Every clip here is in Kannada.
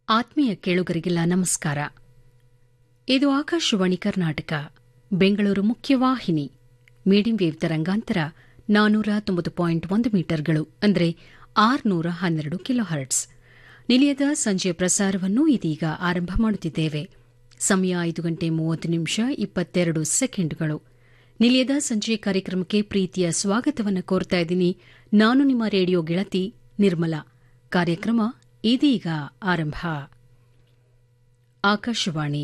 ಆತ್ಮೀಯ ಕೇಳುಗರಿಗೆಲ್ಲ ನಮಸ್ಕಾರ ಇದು ಆಕಾಶವಾಣಿ ಕರ್ನಾಟಕ ಬೆಂಗಳೂರು ಮುಖ್ಯವಾಹಿನಿ ಮೀಡಿಯಂ ವೇವ್ ತರಂಗಾಂತರ ನಾನೂರ ತೊಂಬತ್ತು ಪಾಯಿಂಟ್ ಒಂದು ಮೀಟರ್ಗಳು ಅಂದರೆ ಆರುನೂರ ಹನ್ನೆರಡು ಕಿಲೋ ಹರ್ಟ್ಸ್ ನಿಲಯದ ಸಂಜೆಯ ಪ್ರಸಾರವನ್ನು ಇದೀಗ ಆರಂಭ ಮಾಡುತ್ತಿದ್ದೇವೆ ಸಮಯ ಐದು ಗಂಟೆ ಮೂವತ್ತು ನಿಮಿಷ ಇಪ್ಪತ್ತೆರಡು ಸೆಕೆಂಡ್ಗಳು ನಿಲಯದ ಸಂಜೆ ಕಾರ್ಯಕ್ರಮಕ್ಕೆ ಪ್ರೀತಿಯ ಸ್ವಾಗತವನ್ನು ಕೋರ್ತಾ ಇದ್ದೀನಿ ನಾನು ನಿಮ್ಮ ರೇಡಿಯೋ ಗೆಳತಿ ನಿರ್ಮಲಾ ಕಾರ್ಯಕ್ರಮ ಇದೀಗ ಆರಂಭ ಆಕಾಶವಾಣಿ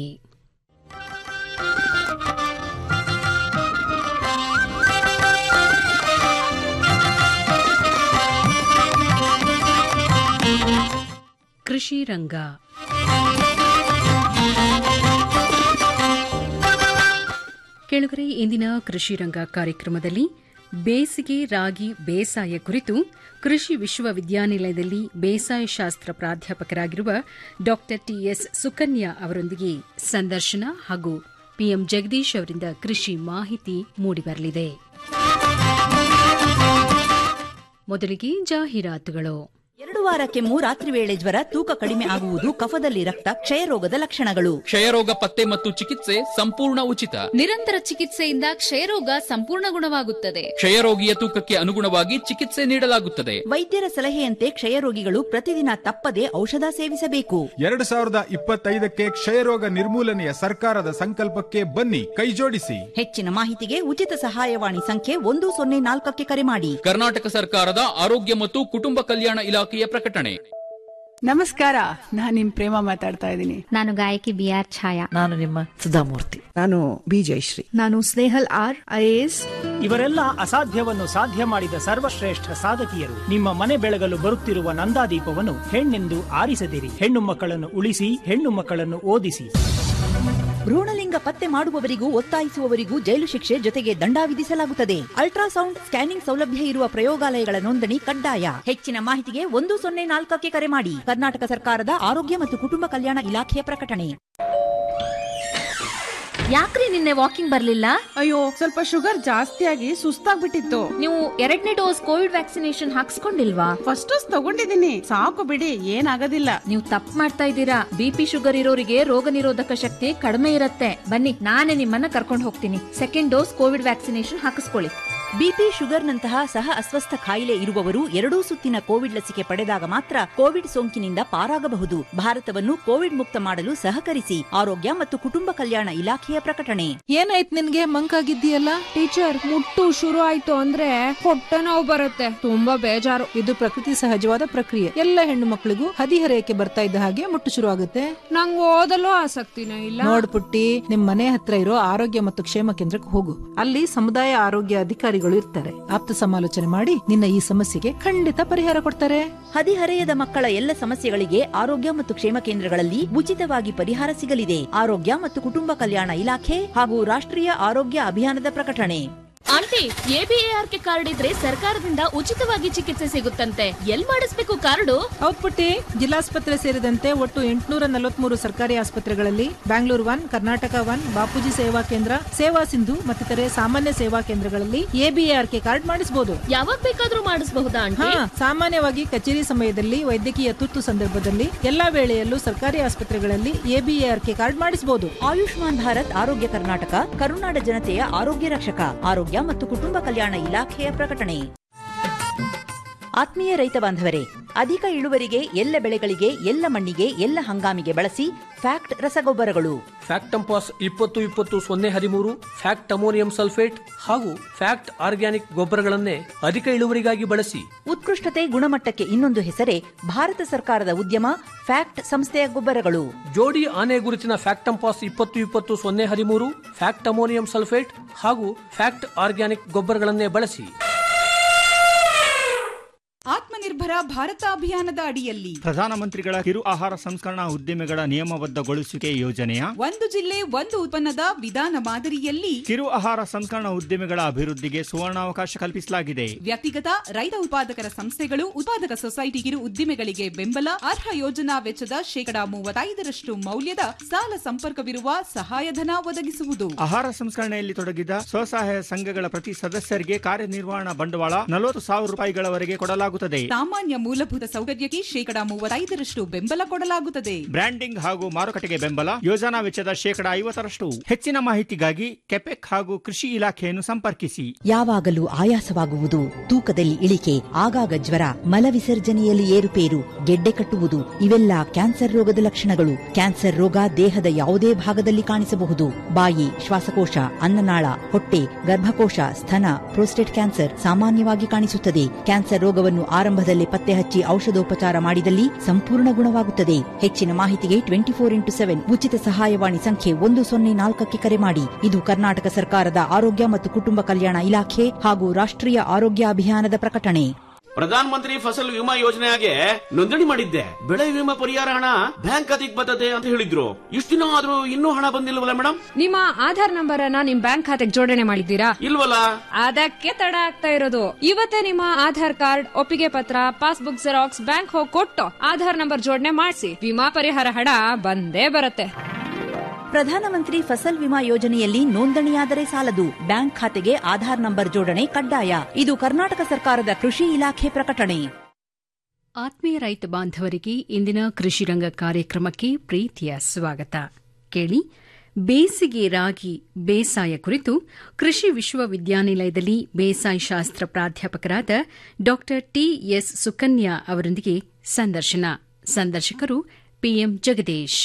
ಕೃಷಿ ರಂಗ ಕೆಳಗರೆ ಇಂದಿನ ಕೃಷಿ ರಂಗ ಕಾರ್ಯಕ್ರಮದಲ್ಲಿ ಬೇಸಿಗೆ ರಾಗಿ ಬೇಸಾಯ ಕುರಿತು ಕೃಷಿ ವಿಶ್ವವಿದ್ಯಾನಿಲಯದಲ್ಲಿ ಬೇಸಾಯ ಶಾಸ್ತ್ರ ಪ್ರಾಧ್ಯಾಪಕರಾಗಿರುವ ಡಾ ಟಿಎಸ್ ಸುಕನ್ಯಾ ಅವರೊಂದಿಗೆ ಸಂದರ್ಶನ ಹಾಗೂ ಪಿಎಂ ಜಗದೀಶ್ ಅವರಿಂದ ಕೃಷಿ ಮಾಹಿತಿ ಮೂಡಿಬರಲಿದೆ ಮೊದಲಿಗೆ ಜಾಹೀರಾತುಗಳು ಎರಡು ವಾರ ಕೆಮ್ಮು ರಾತ್ರಿ ವೇಳೆ ಜ್ವರ ತೂಕ ಕಡಿಮೆ ಆಗುವುದು ಕಫದಲ್ಲಿ ರಕ್ತ ಕ್ಷಯರೋಗದ ಲಕ್ಷಣಗಳು ಕ್ಷಯರೋಗ ಪತ್ತೆ ಮತ್ತು ಚಿಕಿತ್ಸೆ ಸಂಪೂರ್ಣ ಉಚಿತ ನಿರಂತರ ಚಿಕಿತ್ಸೆಯಿಂದ ಕ್ಷಯರೋಗ ಸಂಪೂರ್ಣ ಗುಣವಾಗುತ್ತದೆ ಕ್ಷಯರೋಗಿಯ ತೂಕಕ್ಕೆ ಅನುಗುಣವಾಗಿ ಚಿಕಿತ್ಸೆ ನೀಡಲಾಗುತ್ತದೆ ವೈದ್ಯರ ಸಲಹೆಯಂತೆ ಕ್ಷಯರೋಗಿಗಳು ಪ್ರತಿದಿನ ತಪ್ಪದೆ ಔಷಧ ಸೇವಿಸಬೇಕು ಎರಡು ಸಾವಿರದ ಇಪ್ಪತ್ತೈದಕ್ಕೆ ಕ್ಷಯರೋಗ ನಿರ್ಮೂಲನೆಯ ಸರ್ಕಾರದ ಸಂಕಲ್ಪಕ್ಕೆ ಬನ್ನಿ ಕೈಜೋಡಿಸಿ ಹೆಚ್ಚಿನ ಮಾಹಿತಿಗೆ ಉಚಿತ ಸಹಾಯವಾಣಿ ಸಂಖ್ಯೆ ಒಂದು ಸೊನ್ನೆ ನಾಲ್ಕಕ್ಕೆ ಕರೆ ಮಾಡಿ ಕರ್ನಾಟಕ ಸರ್ಕಾರದ ಆರೋಗ್ಯ ಮತ್ತು ಕುಟುಂಬ ಕಲ್ಯಾಣ ಇಲಾಖೆಯ ಪ್ರಕಟಣೆ ನಮಸ್ಕಾರ ನಾನ್ ನಿಮ್ ಪ್ರೇಮ ಮಾತಾಡ್ತಾ ಇದ್ದೀನಿ ನಾನು ಗಾಯಕಿ ಬಿ ಆರ್ ಛಾಯಾ ನಾನು ನಿಮ್ಮ ಸುಧಾಮೂರ್ತಿ ನಾನು ಬಿ ಜಯಶ್ರೀ ನಾನು ಸ್ನೇಹಲ್ ಆರ್ ಐಎಎಸ್ ಇವರೆಲ್ಲ ಅಸಾಧ್ಯವನ್ನು ಸಾಧ್ಯ ಮಾಡಿದ ಸರ್ವಶ್ರೇಷ್ಠ ಸಾಧಕಿಯರು ನಿಮ್ಮ ಮನೆ ಬೆಳಗಲು ಬರುತ್ತಿರುವ ನಂದಾದೀಪವನ್ನು ಹೆಣ್ಣೆಂದು ಆರಿಸದಿರಿ ಹೆಣ್ಣು ಮಕ್ಕಳನ್ನು ಉಳಿಸಿ ಹೆಣ್ಣು ಮಕ್ಕಳನ್ನು ಓದಿಸಿ ಭ್ರೂಣಲಿಂಗ ಪತ್ತೆ ಮಾಡುವವರಿಗೂ ಒತ್ತಾಯಿಸುವವರಿಗೂ ಜೈಲು ಶಿಕ್ಷೆ ಜೊತೆಗೆ ದಂಡ ವಿಧಿಸಲಾಗುತ್ತದೆ ಅಲ್ಟ್ರಾಸೌಂಡ್ ಸ್ಕ್ಯಾನಿಂಗ್ ಸೌಲಭ್ಯ ಇರುವ ಪ್ರಯೋಗಾಲಯಗಳ ನೋಂದಣಿ ಕಡ್ಡಾಯ ಹೆಚ್ಚಿನ ಮಾಹಿತಿಗೆ ಒಂದು ಸೊನ್ನೆ ನಾಲ್ಕಕ್ಕೆ ಕರೆ ಮಾಡಿ ಕರ್ನಾಟಕ ಸರ್ಕಾರದ ಆರೋಗ್ಯ ಮತ್ತು ಕುಟುಂಬ ಕಲ್ಯಾಣ ಇಲಾಖೆಯ ಪ್ರಕಟಣೆ ಯಾಕ್ರಿ ನಿನ್ನೆ ವಾಕಿಂಗ್ ಬರ್ಲಿಲ್ಲ ಅಯ್ಯೋ ಸ್ವಲ್ಪ ಶುಗರ್ ಜಾಸ್ತಿ ಆಗಿ ಸುಸ್ತಾಗ್ಬಿಟ್ಟಿತ್ತು ನೀವು ಎರಡನೇ ಡೋಸ್ ಕೋವಿಡ್ ವ್ಯಾಕ್ಸಿನೇಷನ್ ಹಾಕ್ಸ್ಕೊಂಡಿಲ್ವಾ ಫಸ್ಟ್ ಡೋಸ್ ತಗೊಂಡಿದ್ದೀನಿ ಸಾಕು ಬಿಡಿ ಏನಾಗೋದಿಲ್ಲ ನೀವು ತಪ್ಪು ಮಾಡ್ತಾ ಇದ್ದೀರಾ ಬಿಪಿ ಶುಗರ್ ಇರೋರಿಗೆ ರೋಗ ನಿರೋಧಕ ಶಕ್ತಿ ಕಡಿಮೆ ಇರುತ್ತೆ ಬನ್ನಿ ನಾನೇ ನಿಮ್ಮನ್ನ ಕರ್ಕೊಂಡು ಹೋಗ್ತೀನಿ ಸೆಕೆಂಡ್ ಡೋಸ್ ಕೋವಿಡ್ ವ್ಯಾಕ್ಸಿನೇಷನ್ ಹಾಕಿಸ್ಕೊಳ್ಳಿ ಬಿಪಿ ಶುಗರ್ನಂತಹ ಸಹ ಅಸ್ವಸ್ಥ ಕಾಯಿಲೆ ಇರುವವರು ಎರಡೂ ಸುತ್ತಿನ ಕೋವಿಡ್ ಲಸಿಕೆ ಪಡೆದಾಗ ಮಾತ್ರ ಕೋವಿಡ್ ಸೋಂಕಿನಿಂದ ಪಾರಾಗಬಹುದು ಭಾರತವನ್ನು ಕೋವಿಡ್ ಮುಕ್ತ ಮಾಡಲು ಸಹಕರಿಸಿ ಆರೋಗ್ಯ ಮತ್ತು ಕುಟುಂಬ ಕಲ್ಯಾಣ ಇಲಾಖೆಯ ಪ್ರಕಟಣೆ ಏನಾಯ್ತು ನಿನ್ಗೆ ಮಂಕಾಗಿದ್ದೀಯಲ್ಲ ಟೀಚರ್ ಮುಟ್ಟು ಶುರು ಆಯ್ತು ಅಂದ್ರೆ ಹೊಟ್ಟೆ ನೋವು ಬರುತ್ತೆ ತುಂಬಾ ಬೇಜಾರು ಇದು ಪ್ರಕೃತಿ ಸಹಜವಾದ ಪ್ರಕ್ರಿಯೆ ಎಲ್ಲ ಹೆಣ್ಣು ಮಕ್ಕಳಿಗೂ ಹದಿಹರೆಯಕ್ಕೆ ಬರ್ತಾ ಇದ್ದ ಹಾಗೆ ಮುಟ್ಟು ಶುರು ಆಗುತ್ತೆ ನಂಗೆ ಓದಲು ಆಸಕ್ತಿನೇ ಇಲ್ಲ ನೋಡ್ಪುಟ್ಟಿ ನಿಮ್ ಮನೆ ಹತ್ರ ಇರೋ ಆರೋಗ್ಯ ಮತ್ತು ಕ್ಷೇಮ ಕೇಂದ್ರಕ್ಕೆ ಹೋಗು ಅಲ್ಲಿ ಸಮುದಾಯ ಆರೋಗ್ಯ ಅಧಿಕಾರಿಗಳು ಇರ್ತಾರೆ ಆಪ್ತ ಸಮಾಲೋಚನೆ ಮಾಡಿ ನಿನ್ನ ಈ ಸಮಸ್ಯೆಗೆ ಖಂಡಿತ ಪರಿಹಾರ ಕೊಡ್ತಾರೆ ಹದಿಹರೆಯದ ಮಕ್ಕಳ ಎಲ್ಲ ಸಮಸ್ಯೆಗಳಿಗೆ ಆರೋಗ್ಯ ಮತ್ತು ಕ್ಷೇಮ ಕೇಂದ್ರಗಳಲ್ಲಿ ಉಚಿತವಾಗಿ ಪರಿಹಾರ ಸಿಗಲಿದೆ ಆರೋಗ್ಯ ಮತ್ತು ಕುಟುಂಬ ಕಲ್ಯಾಣ ಇಲಾಖೆ ಹಾಗೂ ರಾಷ್ಟ್ರೀಯ ಆರೋಗ್ಯ ಅಭಿಯಾನದ ಪ್ರಕಟಣೆ ಆಂಟಿ ಎಬಿಎಆರ್ಕೆ ಕಾರ್ಡ್ ಇದ್ರೆ ಸರ್ಕಾರದಿಂದ ಉಚಿತವಾಗಿ ಚಿಕಿತ್ಸೆ ಸಿಗುತ್ತಂತೆ ಎಲ್ ಮಾಡಿಸ್ಬೇಕು ಕಾರ್ಡು ಹೌದ್ ಪುಟ್ಟಿ ಜಿಲ್ಲಾಸ್ಪತ್ರೆ ಸೇರಿದಂತೆ ಒಟ್ಟು ಎಂಟುನೂರ ನಲವತ್ಮೂರು ಸರ್ಕಾರಿ ಆಸ್ಪತ್ರೆಗಳಲ್ಲಿ Bangalore one Karnataka one Bapuji Seva Kendra ಸೇವಾ ಸಿಂಧು ಮತ್ತಿತರೆ ಸಾಮಾನ್ಯ ಸೇವಾ ಕೇಂದ್ರಗಳಲ್ಲಿ ಎಬಿಎಆರ್ಕೆ ಕಾರ್ಡ್ ಮಾಡಿಸಬಹುದು ಯಾವಾಗ ಬೇಕಾದ್ರೂ ಮಾಡಿಸಬಹುದಾ ಹಾ ಸಾಮಾನ್ಯವಾಗಿ ಕಚೇರಿ ಸಮಯದಲ್ಲಿ ವೈದ್ಯಕೀಯ ತುರ್ತು ಸಂದರ್ಭದಲ್ಲಿ ಎಲ್ಲಾ ವೇಳೆಯಲ್ಲೂ ಸರ್ಕಾರಿ ಆಸ್ಪತ್ರೆಗಳಲ್ಲಿ ಎಬಿಎಆರ್ಕೆ ಕಾರ್ಡ್ ಮಾಡಿಸಬಹುದು ಆಯುಷ್ಮಾನ್ ಭಾರತ್ ಆರೋಗ್ಯ ಕರ್ನಾಟಕ ಕರುನಾಡ ಜನತೆಯ ಆರೋಗ್ಯ ರಕ್ಷಕ ಆರೋಗ್ಯ ಮತ್ತು ಕುಟುಂಬ ಕಲ್ಯಾಣ ಇಲಾಖೆಯ ಪ್ರಕಟಣೆ ಆತ್ಮೀಯ ರೈತ ಬಾಂಧವರೇ ಅಧಿಕ ಇಳುವರಿಗೆ ಎಲ್ಲ ಬೆಳೆಗಳಿಗೆ ಎಲ್ಲ ಮಣ್ಣಿಗೆ ಎಲ್ಲ ಹಂಗಾಮಿಗೆ ಬಳಸಿ ಫ್ಯಾಕ್ಟ್ ರಸಗೊಬ್ಬರಗಳು ಫ್ಯಾಕ್ಟಂಪಾಸ್ ಇಪ್ಪತ್ತು ಇಪ್ಪತ್ತು ಸೊನ್ನೆ ಹದಿಮೂರು ಫ್ಯಾಕ್ಟ್ ಅಮೋನಿಯಂ ಸಲ್ಫೇಟ್ ಹಾಗೂ ಫ್ಯಾಕ್ಟ್ ಆರ್ಗ್ಯಾನಿಕ್ ಗೊಬ್ಬರಗಳನ್ನೇ ಅಧಿಕ ಇಳುವರಿಗಾಗಿ ಬಳಸಿ ಉತ್ಕೃಷ್ಟತೆ ಗುಣಮಟ್ಟಕ್ಕೆ ಇನ್ನೊಂದು ಹೆಸರೇ ಭಾರತ ಸರ್ಕಾರದ ಉದ್ಯಮ ಫ್ಯಾಕ್ಟ್ ಸಂಸ್ಥೆಯ ಗೊಬ್ಬರಗಳು ಜೋಡಿ ಆನೆ ಗುರುತಿನ ಫ್ಯಾಕ್ಟಂಪಾಸ್ ಇಪ್ಪತ್ತು ಇಪ್ಪತ್ತು ಸೊನ್ನೆ ಹದಿಮೂರು ಫ್ಯಾಕ್ಟ್ ಅಮೋನಿಯಂ ಸಲ್ಫೇಟ್ ಹಾಗೂ ಫ್ಯಾಕ್ಟ್ ಆರ್ಗ್ಯಾನಿಕ್ ಗೊಬ್ಬರಗಳನ್ನೇ ಬಳಸಿ ಆತ್ಮನಿರ್ಭರ ಭಾರತ ಅಭಿಯಾನದ ಅಡಿಯಲ್ಲಿ ಪ್ರಧಾನಮಂತ್ರಿಗಳ ಕಿರು ಆಹಾರ ಸಂಸ್ಕರಣಾ ಉದ್ದಿಮೆಗಳ ನಿಯಮಬದ್ಧಗೊಳಿಸುವಿಕೆ ಯೋಜನೆಯ ಒಂದು ಜಿಲ್ಲೆ ಒಂದು ಉತ್ಪನ್ನದ ವಿಧಾನ ಮಾದರಿಯಲ್ಲಿ ಕಿರು ಆಹಾರ ಸಂಸ್ಕರಣಾ ಉದ್ದಿಮೆಗಳ ಅಭಿವೃದ್ಧಿಗೆ ಸುವರ್ಣಾವಕಾಶ ಕಲ್ಪಿಸಲಾಗಿದೆ ವ್ಯಕ್ತಿಗತ ರೈತ ಉತ್ಪಾದಕರ ಸಂಸ್ಥೆಗಳು ಉತ್ಪಾದಕ ಸೊಸೈಟಿ ಕಿರು ಉದ್ದಿಮೆಗಳಿಗೆ ಬೆಂಬಲ ಅರ್ಹ ಯೋಜನಾ ವೆಚ್ಚದ ಶೇಕಡಾ ಮೂವತ್ತೈದರಷ್ಟು ಮೌಲ್ಯದ ಸಾಲ ಸಂಪರ್ಕವಿರುವ ಸಹಾಯಧನ ಒದಗಿಸುವುದು ಆಹಾರ ಸಂಸ್ಕರಣೆಯಲ್ಲಿ ತೊಡಗಿದ ಸ್ವಸಹಾಯ ಸಂಘಗಳ ಪ್ರತಿ ಸದಸ್ಯರಿಗೆ ಕಾರ್ಯನಿರ್ವಹಣಾ ಬಂಡವಾಳ ನಲವತ್ತು ಸಾವಿರ ರೂಪಾಯಿಗಳವರೆಗೆ ಕೊಡಲಾಗುತ್ತದೆ ಸಾಮಾನ್ಯ ಮೂಲಭೂತ ಸೌಕರ್ಯಕ್ಕೆ ಶೇಕಡಾ ಮೂವತ್ತೈದರಷ್ಟು ಬೆಂಬಲ ಕೊಡಲಾಗುತ್ತದೆ ಬ್ರ್ಯಾಂಡಿಂಗ್ ಹಾಗೂ ಮಾರುಕಟ್ಟೆಗೆ ಬೆಂಬಲ ಯೋಜನಾ ವೆಚ್ಚದ ಶೇಕಡಾ ಐವತ್ತರಷ್ಟು ಹೆಚ್ಚಿನ ಮಾಹಿತಿಗಾಗಿ ಕೆಪೆಕ್ ಹಾಗೂ ಕೃಷಿ ಇಲಾಖೆಯನ್ನು ಸಂಪರ್ಕಿಸಿ ಯಾವಾಗಲೂ ಆಯಾಸವಾಗುವುದು ತೂಕದಲ್ಲಿ ಇಳಿಕೆ ಆಗಾಗ ಜ್ವರ ಮಲವಿಸರ್ಜನೆಯಲ್ಲಿ ಏರುಪೇರು ಗೆಡ್ಡೆ ಕಟ್ಟುವುದು ಇವೆಲ್ಲ ಕ್ಯಾನ್ಸರ್ ರೋಗದ ಲಕ್ಷಣಗಳು ಕ್ಯಾನ್ಸರ್ ರೋಗ ದೇಹದ ಯಾವುದೇ ಭಾಗದಲ್ಲಿ ಕಾಣಿಸಬಹುದು ಬಾಯಿ ಶ್ವಾಸಕೋಶ ಅನ್ನನಾಳ ಹೊಟ್ಟೆ ಗರ್ಭಕೋಶ ಸ್ತನ ಪ್ರೋಸ್ಟೇಟ್ ಕ್ಯಾನ್ಸರ್ ಸಾಮಾನ್ಯವಾಗಿ ಕಾಣಿಸುತ್ತದೆ ಕ್ಯಾನ್ಸರ್ ರೋಗವನ್ನು ಆರಂಭದಲ್ಲಿ ಪತ್ತೆ ಹಚ್ಚಿ ಔಷಧೋಪಚಾರ ಮಾಡಿದಲ್ಲಿ ಸಂಪೂರ್ಣ ಗುಣವಾಗುತ್ತದೆ ಹೆಚ್ಚಿನ ಮಾಹಿತಿಗೆ ಟ್ವೆಂಟಿ ಫೋರ್ ಇಂಟು ಸೆವೆನ್ ಉಚಿತ ಸಹಾಯವಾಣಿ ಸಂಖ್ಯೆ ಒಂದು ಸೊನ್ನೆ ನಾಲ್ಕಕ್ಕೆ ಕರೆ ಮಾಡಿ ಇದು ಕರ್ನಾಟಕ ಸರ್ಕಾರದ ಆರೋಗ್ಯ ಮತ್ತು ಕುಟುಂಬ ಕಲ್ಯಾಣ ಇಲಾಖೆ ಹಾಗೂ ರಾಷ್ಟ್ರೀಯ ಆರೋಗ್ಯ ಅಭಿಯಾನದ ಪ್ರಕಟಣೆ ಪ್ರಧಾನ ಮಂತ್ರಿ ಫಸಲ್ ವಿಮಾ ಯೋಜನೆಗೆ ನೋಂದಣಿ ಮಾಡಿದ್ದೆ ಬೆಳೆ ವಿಮಾ ಪರಿಹಾರ ಹಣ ಬ್ಯಾಂಕ್ ಖಾತೆಗೆ ಬರ್ತದೆ ಅಂತ ಹೇಳಿದ್ರು ಇಷ್ಟು ದಿನ ಆದ್ರೂ ಇನ್ನೂ ಹಣ ಬಂದಿಲ್ವಲ್ಲ ಮೇಡಮ್ ನಿಮ್ಮ ಆಧಾರ್ ನಂಬರ್ ಅನ್ನ ನಿಮ್ ಬ್ಯಾಂಕ್ ಖಾತೆಗೆ ಜೋಡಣೆ ಮಾಡಿದ್ದೀರಾ ಇಲ್ವಲ್ಲ ಅದಕ್ಕೆ ತಡ ಆಗ್ತಾ ಇರೋದು ಇವತ್ತೇ ನಿಮ್ಮ ಆಧಾರ್ ಕಾರ್ಡ್ ಒಪ್ಪಿಗೆ ಪತ್ರ ಪಾಸ್ಬುಕ್ ಜೆರಾಕ್ಸ್ ಬ್ಯಾಂಕ್ ಹೋಗಿ ಕೊಟ್ಟು ಆಧಾರ್ ನಂಬರ್ ಜೋಡಣೆ ಮಾಡಿಸಿ ವಿಮಾ ಪರಿಹಾರ ಹಣ ಬಂದೇ ಬರುತ್ತೆ ಪ್ರಧಾನಮಂತ್ರಿ ಫಸಲ್ ವಿಮಾ ಯೋಜನೆಯಲ್ಲಿ ನೋಂದಣಿಯಾದರೆ ಸಾಲದು ಬ್ಯಾಂಕ್ ಖಾತೆಗೆ ಆಧಾರ್ ನಂಬರ್ ಜೋಡಣೆ ಕಡ್ಡಾಯ ಇದು ಕರ್ನಾಟಕ ಸರ್ಕಾರದ ಕೃಷಿ ಇಲಾಖೆ ಪ್ರಕಟಣೆ ಆತ್ಮೀಯ ರೈತ ಬಾಂಧವರಿಗೆ ಇಂದಿನ ಕೃಷಿ ರಂಗ ಕಾರ್ಯಕ್ರಮಕ್ಕೆ ಪ್ರೀತಿಯ ಸ್ವಾಗತ ಕೇಳಿ ಬೇಸಿಗೆ ರಾಗಿ ಬೇಸಾಯ ಕುರಿತು ಕೃಷಿ ವಿಶ್ವವಿದ್ಯಾನಿಲಯದಲ್ಲಿ ಬೇಸಾಯ ಶಾಸ್ತ್ರ ಪ್ರಾಧ್ಯಾಪಕರಾದ ಡಾ ಟಿಎಸ್ ಸುಕನ್ಯಾ ಅವರೊಂದಿಗೆ ಸಂದರ್ಶನ ಸಂದರ್ಶಕರು ಪಿಎಂ ಜಗದೀಶ್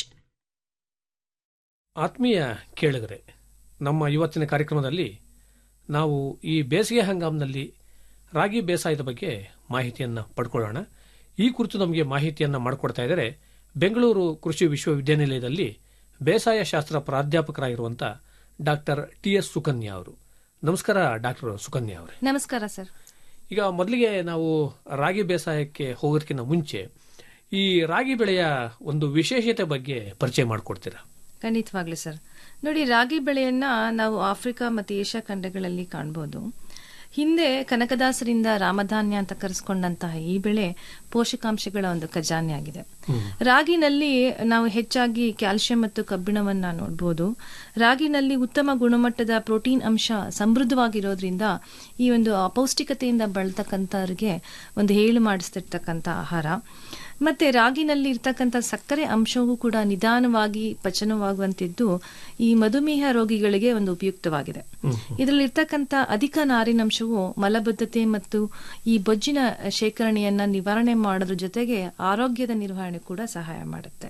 ಆತ್ಮೀಯ ಕೇಳಿಗರೆ ನಮ್ಮ ಇವತ್ತಿನ ಕಾರ್ಯಕ್ರಮದಲ್ಲಿ ನಾವು ಈ ಬೇಸಿಗೆ ಹಂಗಾಮಿನಲ್ಲಿ ರಾಗಿ ಬೇಸಾಯದ ಬಗ್ಗೆ ಮಾಹಿತಿಯನ್ನು ಪಡ್ಕೊಳ್ಳೋಣ ಈ ಕುರಿತು ನಮಗೆ ಮಾಹಿತಿಯನ್ನು ಮಾಡಿಕೊಡ್ತಾ ಇದ್ದಾರೆ ಬೆಂಗಳೂರು ಕೃಷಿ ವಿಶ್ವವಿದ್ಯಾನಿಲಯದಲ್ಲಿ ಬೇಸಾಯ ಶಾಸ್ತ್ರ ಪ್ರಾಧ್ಯಾಪಕರಾಗಿರುವಂಥ ಡಾಕ್ಟರ್ ಟಿ ಎಸ್ ಸುಕನ್ಯಾ ಅವರು ನಮಸ್ಕಾರ ಡಾಕ್ಟರ್ ಸುಕನ್ಯಾ ಅವರೇ ನಮಸ್ಕಾರ ಸರ್ ಈಗ ಮೊದಲಿಗೆ ನಾವು ರಾಗಿ ಬೇಸಾಯಕ್ಕೆ ಹೋಗೋದಕ್ಕಿಂತ ಮುಂಚೆ ಈ ರಾಗಿ ಬೆಳೆಯ ಒಂದು ವಿಶೇಷತೆ ಬಗ್ಗೆ ಪರಿಚಯ ಮಾಡಿಕೊಡ್ತೀರಾ ಖಂಡಿತವಾಗ್ಲಿ ಸರ್ ನೋಡಿ ರಾಗಿ ಬೆಳೆಯನ್ನ ನಾವು ಆಫ್ರಿಕಾ ಮತ್ತು ಏಷ್ಯಾ ಖಂಡಗಳಲ್ಲಿ ಕಾಣ್ಬೋದು ಹಿಂದೆ ಕನಕದಾಸರಿಂದ ರಾಮಧಾನ್ಯ ಅಂತ ಕರೆಸ್ಕೊಂಡಂತಹ ಈ ಬೆಳೆ ಪೋಷಕಾಂಶಗಳ ಒಂದು ಖಜಾನೆ ಆಗಿದೆ ರಾಗಿನಲ್ಲಿ ನಾವು ಹೆಚ್ಚಾಗಿ ಕ್ಯಾಲ್ಸಿಯಂ ಮತ್ತು ಕಬ್ಬಿಣವನ್ನ ನೋಡಬಹುದು ರಾಗಿನಲ್ಲಿ ಉತ್ತಮ ಗುಣಮಟ್ಟದ ಪ್ರೋಟೀನ್ ಅಂಶ ಸಮೃದ್ಧವಾಗಿರೋದ್ರಿಂದ ಈ ಒಂದು ಅಪೌಷ್ಟಿಕತೆಯಿಂದ ಬಳತಕ್ಕಂಥವ್ರಿಗೆ ಒಂದು ಹೇಳು ಮಾಡಿಸ್ತಿರ್ತಕ್ಕಂಥ ಆಹಾರ ಮತ್ತೆ ರಾಗಿನಲ್ಲಿ ಇರ್ತಕ್ಕಂಥ ಸಕ್ಕರೆ ಅಂಶವೂ ಕೂಡ ನಿಧಾನವಾಗಿ ಪಚನವಾಗುವಂತಿದ್ದು ಈ ಮಧುಮೇಹ ರೋಗಿಗಳಿಗೆ ಒಂದು ಉಪಯುಕ್ತವಾಗಿದೆ ಇದರಲ್ಲಿ ಇರ್ತಕ್ಕಂಥ ಅಧಿಕ ನಾರಿನಂಶವು ಮಲಬದ್ಧತೆ ಮತ್ತು ಈ ಬೊಜ್ಜಿನ ಶೇಖರಣೆಯನ್ನ ನಿವಾರಣೆ ಮಾಡೋದ್ರ ಜೊತೆಗೆ ಆರೋಗ್ಯದ ನಿರ್ವಹಣೆ ಕೂಡ ಸಹಾಯ ಮಾಡುತ್ತೆ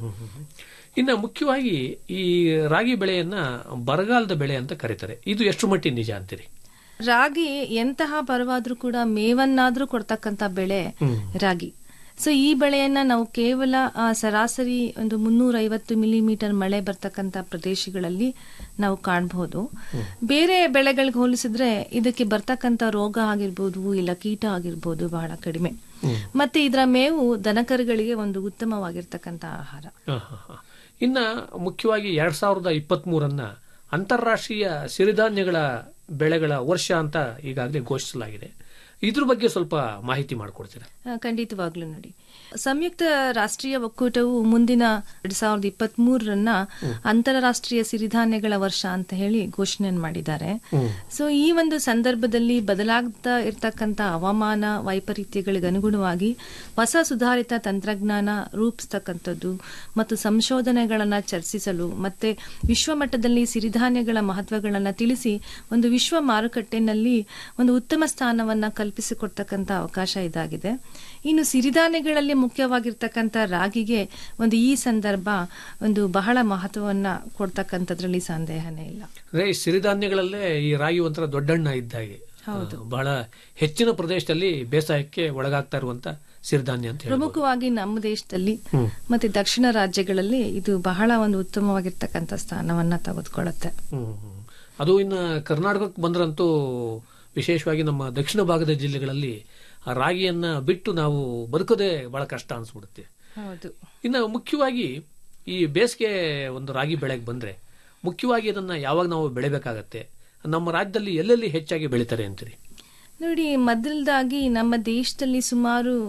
ಇನ್ನು ಮುಖ್ಯವಾಗಿ ಈ ರಾಗಿ ಬೆಳೆಯನ್ನ ಬರಗಾಲದ ಬೆಳೆ ಅಂತ ಕರೀತಾರೆ ಇದು ಎಷ್ಟು ಮಟ್ಟಿಗೆ ನಿಜ ಅಂತೀರಿ ರಾಗಿ ಎಂತಹ ಬರವಾದ್ರೂ ಕೂಡ ಮೇವನ್ನಾದ್ರೂ ಕೊಡ್ತಕ್ಕಂಥ ಬೆಳೆ ರಾಗಿ ಸೊ ಈ ಬೆಳೆಯನ್ನ ನಾವು ಕೇವಲ ಆ, ಸರಾಸರಿ ಒಂದು ಮುನ್ನೂರ ಐವತ್ತು ಮಿಲಿಮೀಟರ್ ಮಳೆ ಬರ್ತಕ್ಕಂಥ ಪ್ರದೇಶಗಳಲ್ಲಿ ನಾವು ಕಾಣಬಹುದು ಬೇರೆ ಬೆಳೆಗಳಿಗೆ ಹೋಲಿಸಿದ್ರೆ ಇದಕ್ಕೆ ಬರ್ತಕ್ಕಂಥ ರೋಗ ಆಗಿರ್ಬೋದು ಇಲ್ಲ ಕೀಟ ಆಗಿರ್ಬೋದು ಬಹಳ ಕಡಿಮೆ ಮತ್ತೆ ಇದರ ಮೇವು ದನಕರುಗಳಿಗೆ ಒಂದು ಉತ್ತಮವಾಗಿರ್ತಕ್ಕಂಥ ಆಹಾರ ಹ, ಹ, ಹ. ಇನ್ನ ಮುಖ್ಯವಾಗಿ ಎರಡ್ ಸಾವಿರದ ಇಪ್ಪತ್ತ್ ಮೂರನ್ನ ಅಂತಾರಾಷ್ಟ್ರೀಯ ಸಿರಿಧಾನ್ಯಗಳ ಬೆಳೆಗಳ ವರ್ಷ ಅಂತ ಈಗಾಗಲೇ ಘೋಷಿಸಲಾಗಿದೆ ಇದ್ರ ಬಗ್ಗೆ ಸ್ವಲ್ಪ ಮಾಹಿತಿ ಮಾಡಿಕೊಡ್ತೀರಾ ಆ, ಖಂಡಿತವಾಗ್ಲೂ ನೋಡಿ ಸಂಯುಕ್ತ ರಾಷ್ಟ್ರೀಯ ಒಕ್ಕೂಟವು ಮುಂದಿನ ಎರಡ್ ಸಾವಿರದ ಇಪ್ಪತ್ತ್ ಮೂರರನ್ನ ಅಂತಾರಾಷ್ಟ್ರೀಯ ಸಿರಿಧಾನ್ಯಗಳ ವರ್ಷ ಅಂತ ಹೇಳಿ ಘೋಷಣೆ ಮಾಡಿದ್ದಾರೆ ಸೊ ಈ ಒಂದು ಸಂದರ್ಭದಲ್ಲಿ ಬದಲಾಗ್ತಾ ಇರ್ತಕ್ಕಂಥ ಹವಾಮಾನ ವೈಪರೀತ್ಯಗಳಿಗೆ ಅನುಗುಣವಾಗಿ ಹೊಸ ಸುಧಾರಿತ ತಂತ್ರಜ್ಞಾನ ರೂಪಿಸ್ತಕ್ಕಂಥದ್ದು ಮತ್ತು ಸಂಶೋಧನೆಗಳನ್ನ ಚರ್ಚಿಸಲು ಮತ್ತೆ ವಿಶ್ವ ಮಟ್ಟದಲ್ಲಿ ಸಿರಿಧಾನ್ಯಗಳ ಮಹತ್ವಗಳನ್ನ ತಿಳಿಸಿ ಒಂದು ವಿಶ್ವ ಮಾರುಕಟ್ಟೆನಲ್ಲಿ ಒಂದು ಉತ್ತಮ ಸ್ಥಾನವನ್ನ ಕಲ್ಪಿಸಿಕೊಡ್ತಕ್ಕಂಥ ಅವಕಾಶ ಇದಾಗಿದೆ ಇನ್ನು ಸಿರಿಧಾನ್ಯಗಳಲ್ಲಿ ಮುಖ್ಯವಾಗಿರ್ತಕ್ಕಂಥ ರಾಗಿಗೆ ಒಂದು ಈ ಸಂದರ್ಭ ಒಂದು ಬಹಳ ಮಹತ್ವವನ್ನ ಕೊಡ್ತಕ್ಕಂಥದ್ರಲ್ಲಿ ಸಂದೇಹನೇ ಇಲ್ಲ ಅಂದ್ರೆ ಈ ಸಿರಿಧಾನ್ಯಗಳಲ್ಲೇ ಈ ರಾಗಿ ಒಂಥರ ದೊಡ್ಡಣ್ಣ ಇದ್ದಾಗೆ ಹೌದು. ಆ, ಬಹಳ ಹೆಚ್ಚಿನ ಪ್ರದೇಶದಲ್ಲಿ ಬೇಸಾಯಕ್ಕೆ ಒಳಗಾಗ್ತಾ ಇರುವಂತ ಸಿರಿಧಾನ್ಯ ಅಂತ ಹೇಳ್ಬೋದು ಪ್ರಮುಖವಾಗಿ ನಮ್ಮ ದೇಶದಲ್ಲಿ ಹ್ಮ್. ಮತ್ತೆ ದಕ್ಷಿಣ ರಾಜ್ಯಗಳಲ್ಲಿ ಇದು ಬಹಳ ಒಂದು ಉತ್ತಮವಾಗಿರ್ತಕ್ಕಂಥ ಸ್ಥಾನವನ್ನ ತೆಗೆದುಕೊಳ್ಳುತ್ತೆ ಹ್ಮ್, ಹ್ಮ್. ಅದು ಇನ್ನು ಕರ್ನಾಟಕಕ್ಕೆ ಬಂದ್ರಂತೂ ವಿಶೇಷವಾಗಿ ನಮ್ಮ ದಕ್ಷಿಣ ಭಾಗದ ಜಿಲ್ಲೆಗಳಲ್ಲಿ ಆ ರಾಗಿಯನ್ನ ಬಿಟ್ಟು ನಾವು ಬದುಕೋದೇ ಬಹಳ ಕಷ್ಟ ಅನ್ಸ್ಬಿಡುತ್ತೆ ಹೌದು ಇನ್ನು ಮುಖ್ಯವಾಗಿ ಈ ಬೇಸಿಗೆ ಒಂದು ರಾಗಿ ಬೆಳೆಗೆ ಬಂದ್ರೆ ಮುಖ್ಯವಾಗಿ ಅದನ್ನ ಯಾವಾಗ ನಾವು ಬೆಳಿಬೇಕಾಗತ್ತೆ ನಮ್ಮ ರಾಜ್ಯದಲ್ಲಿ ಎಲ್ಲೆಲ್ಲಿ ಹೆಚ್ಚಾಗಿ ಬೆಳಿತಾರೆ ಅಂತೀರಿ ನೋಡಿ ಮೊದಲದಾಗಿ ನಮ್ಮ ದೇಶದಲ್ಲಿ ಸುಮಾರು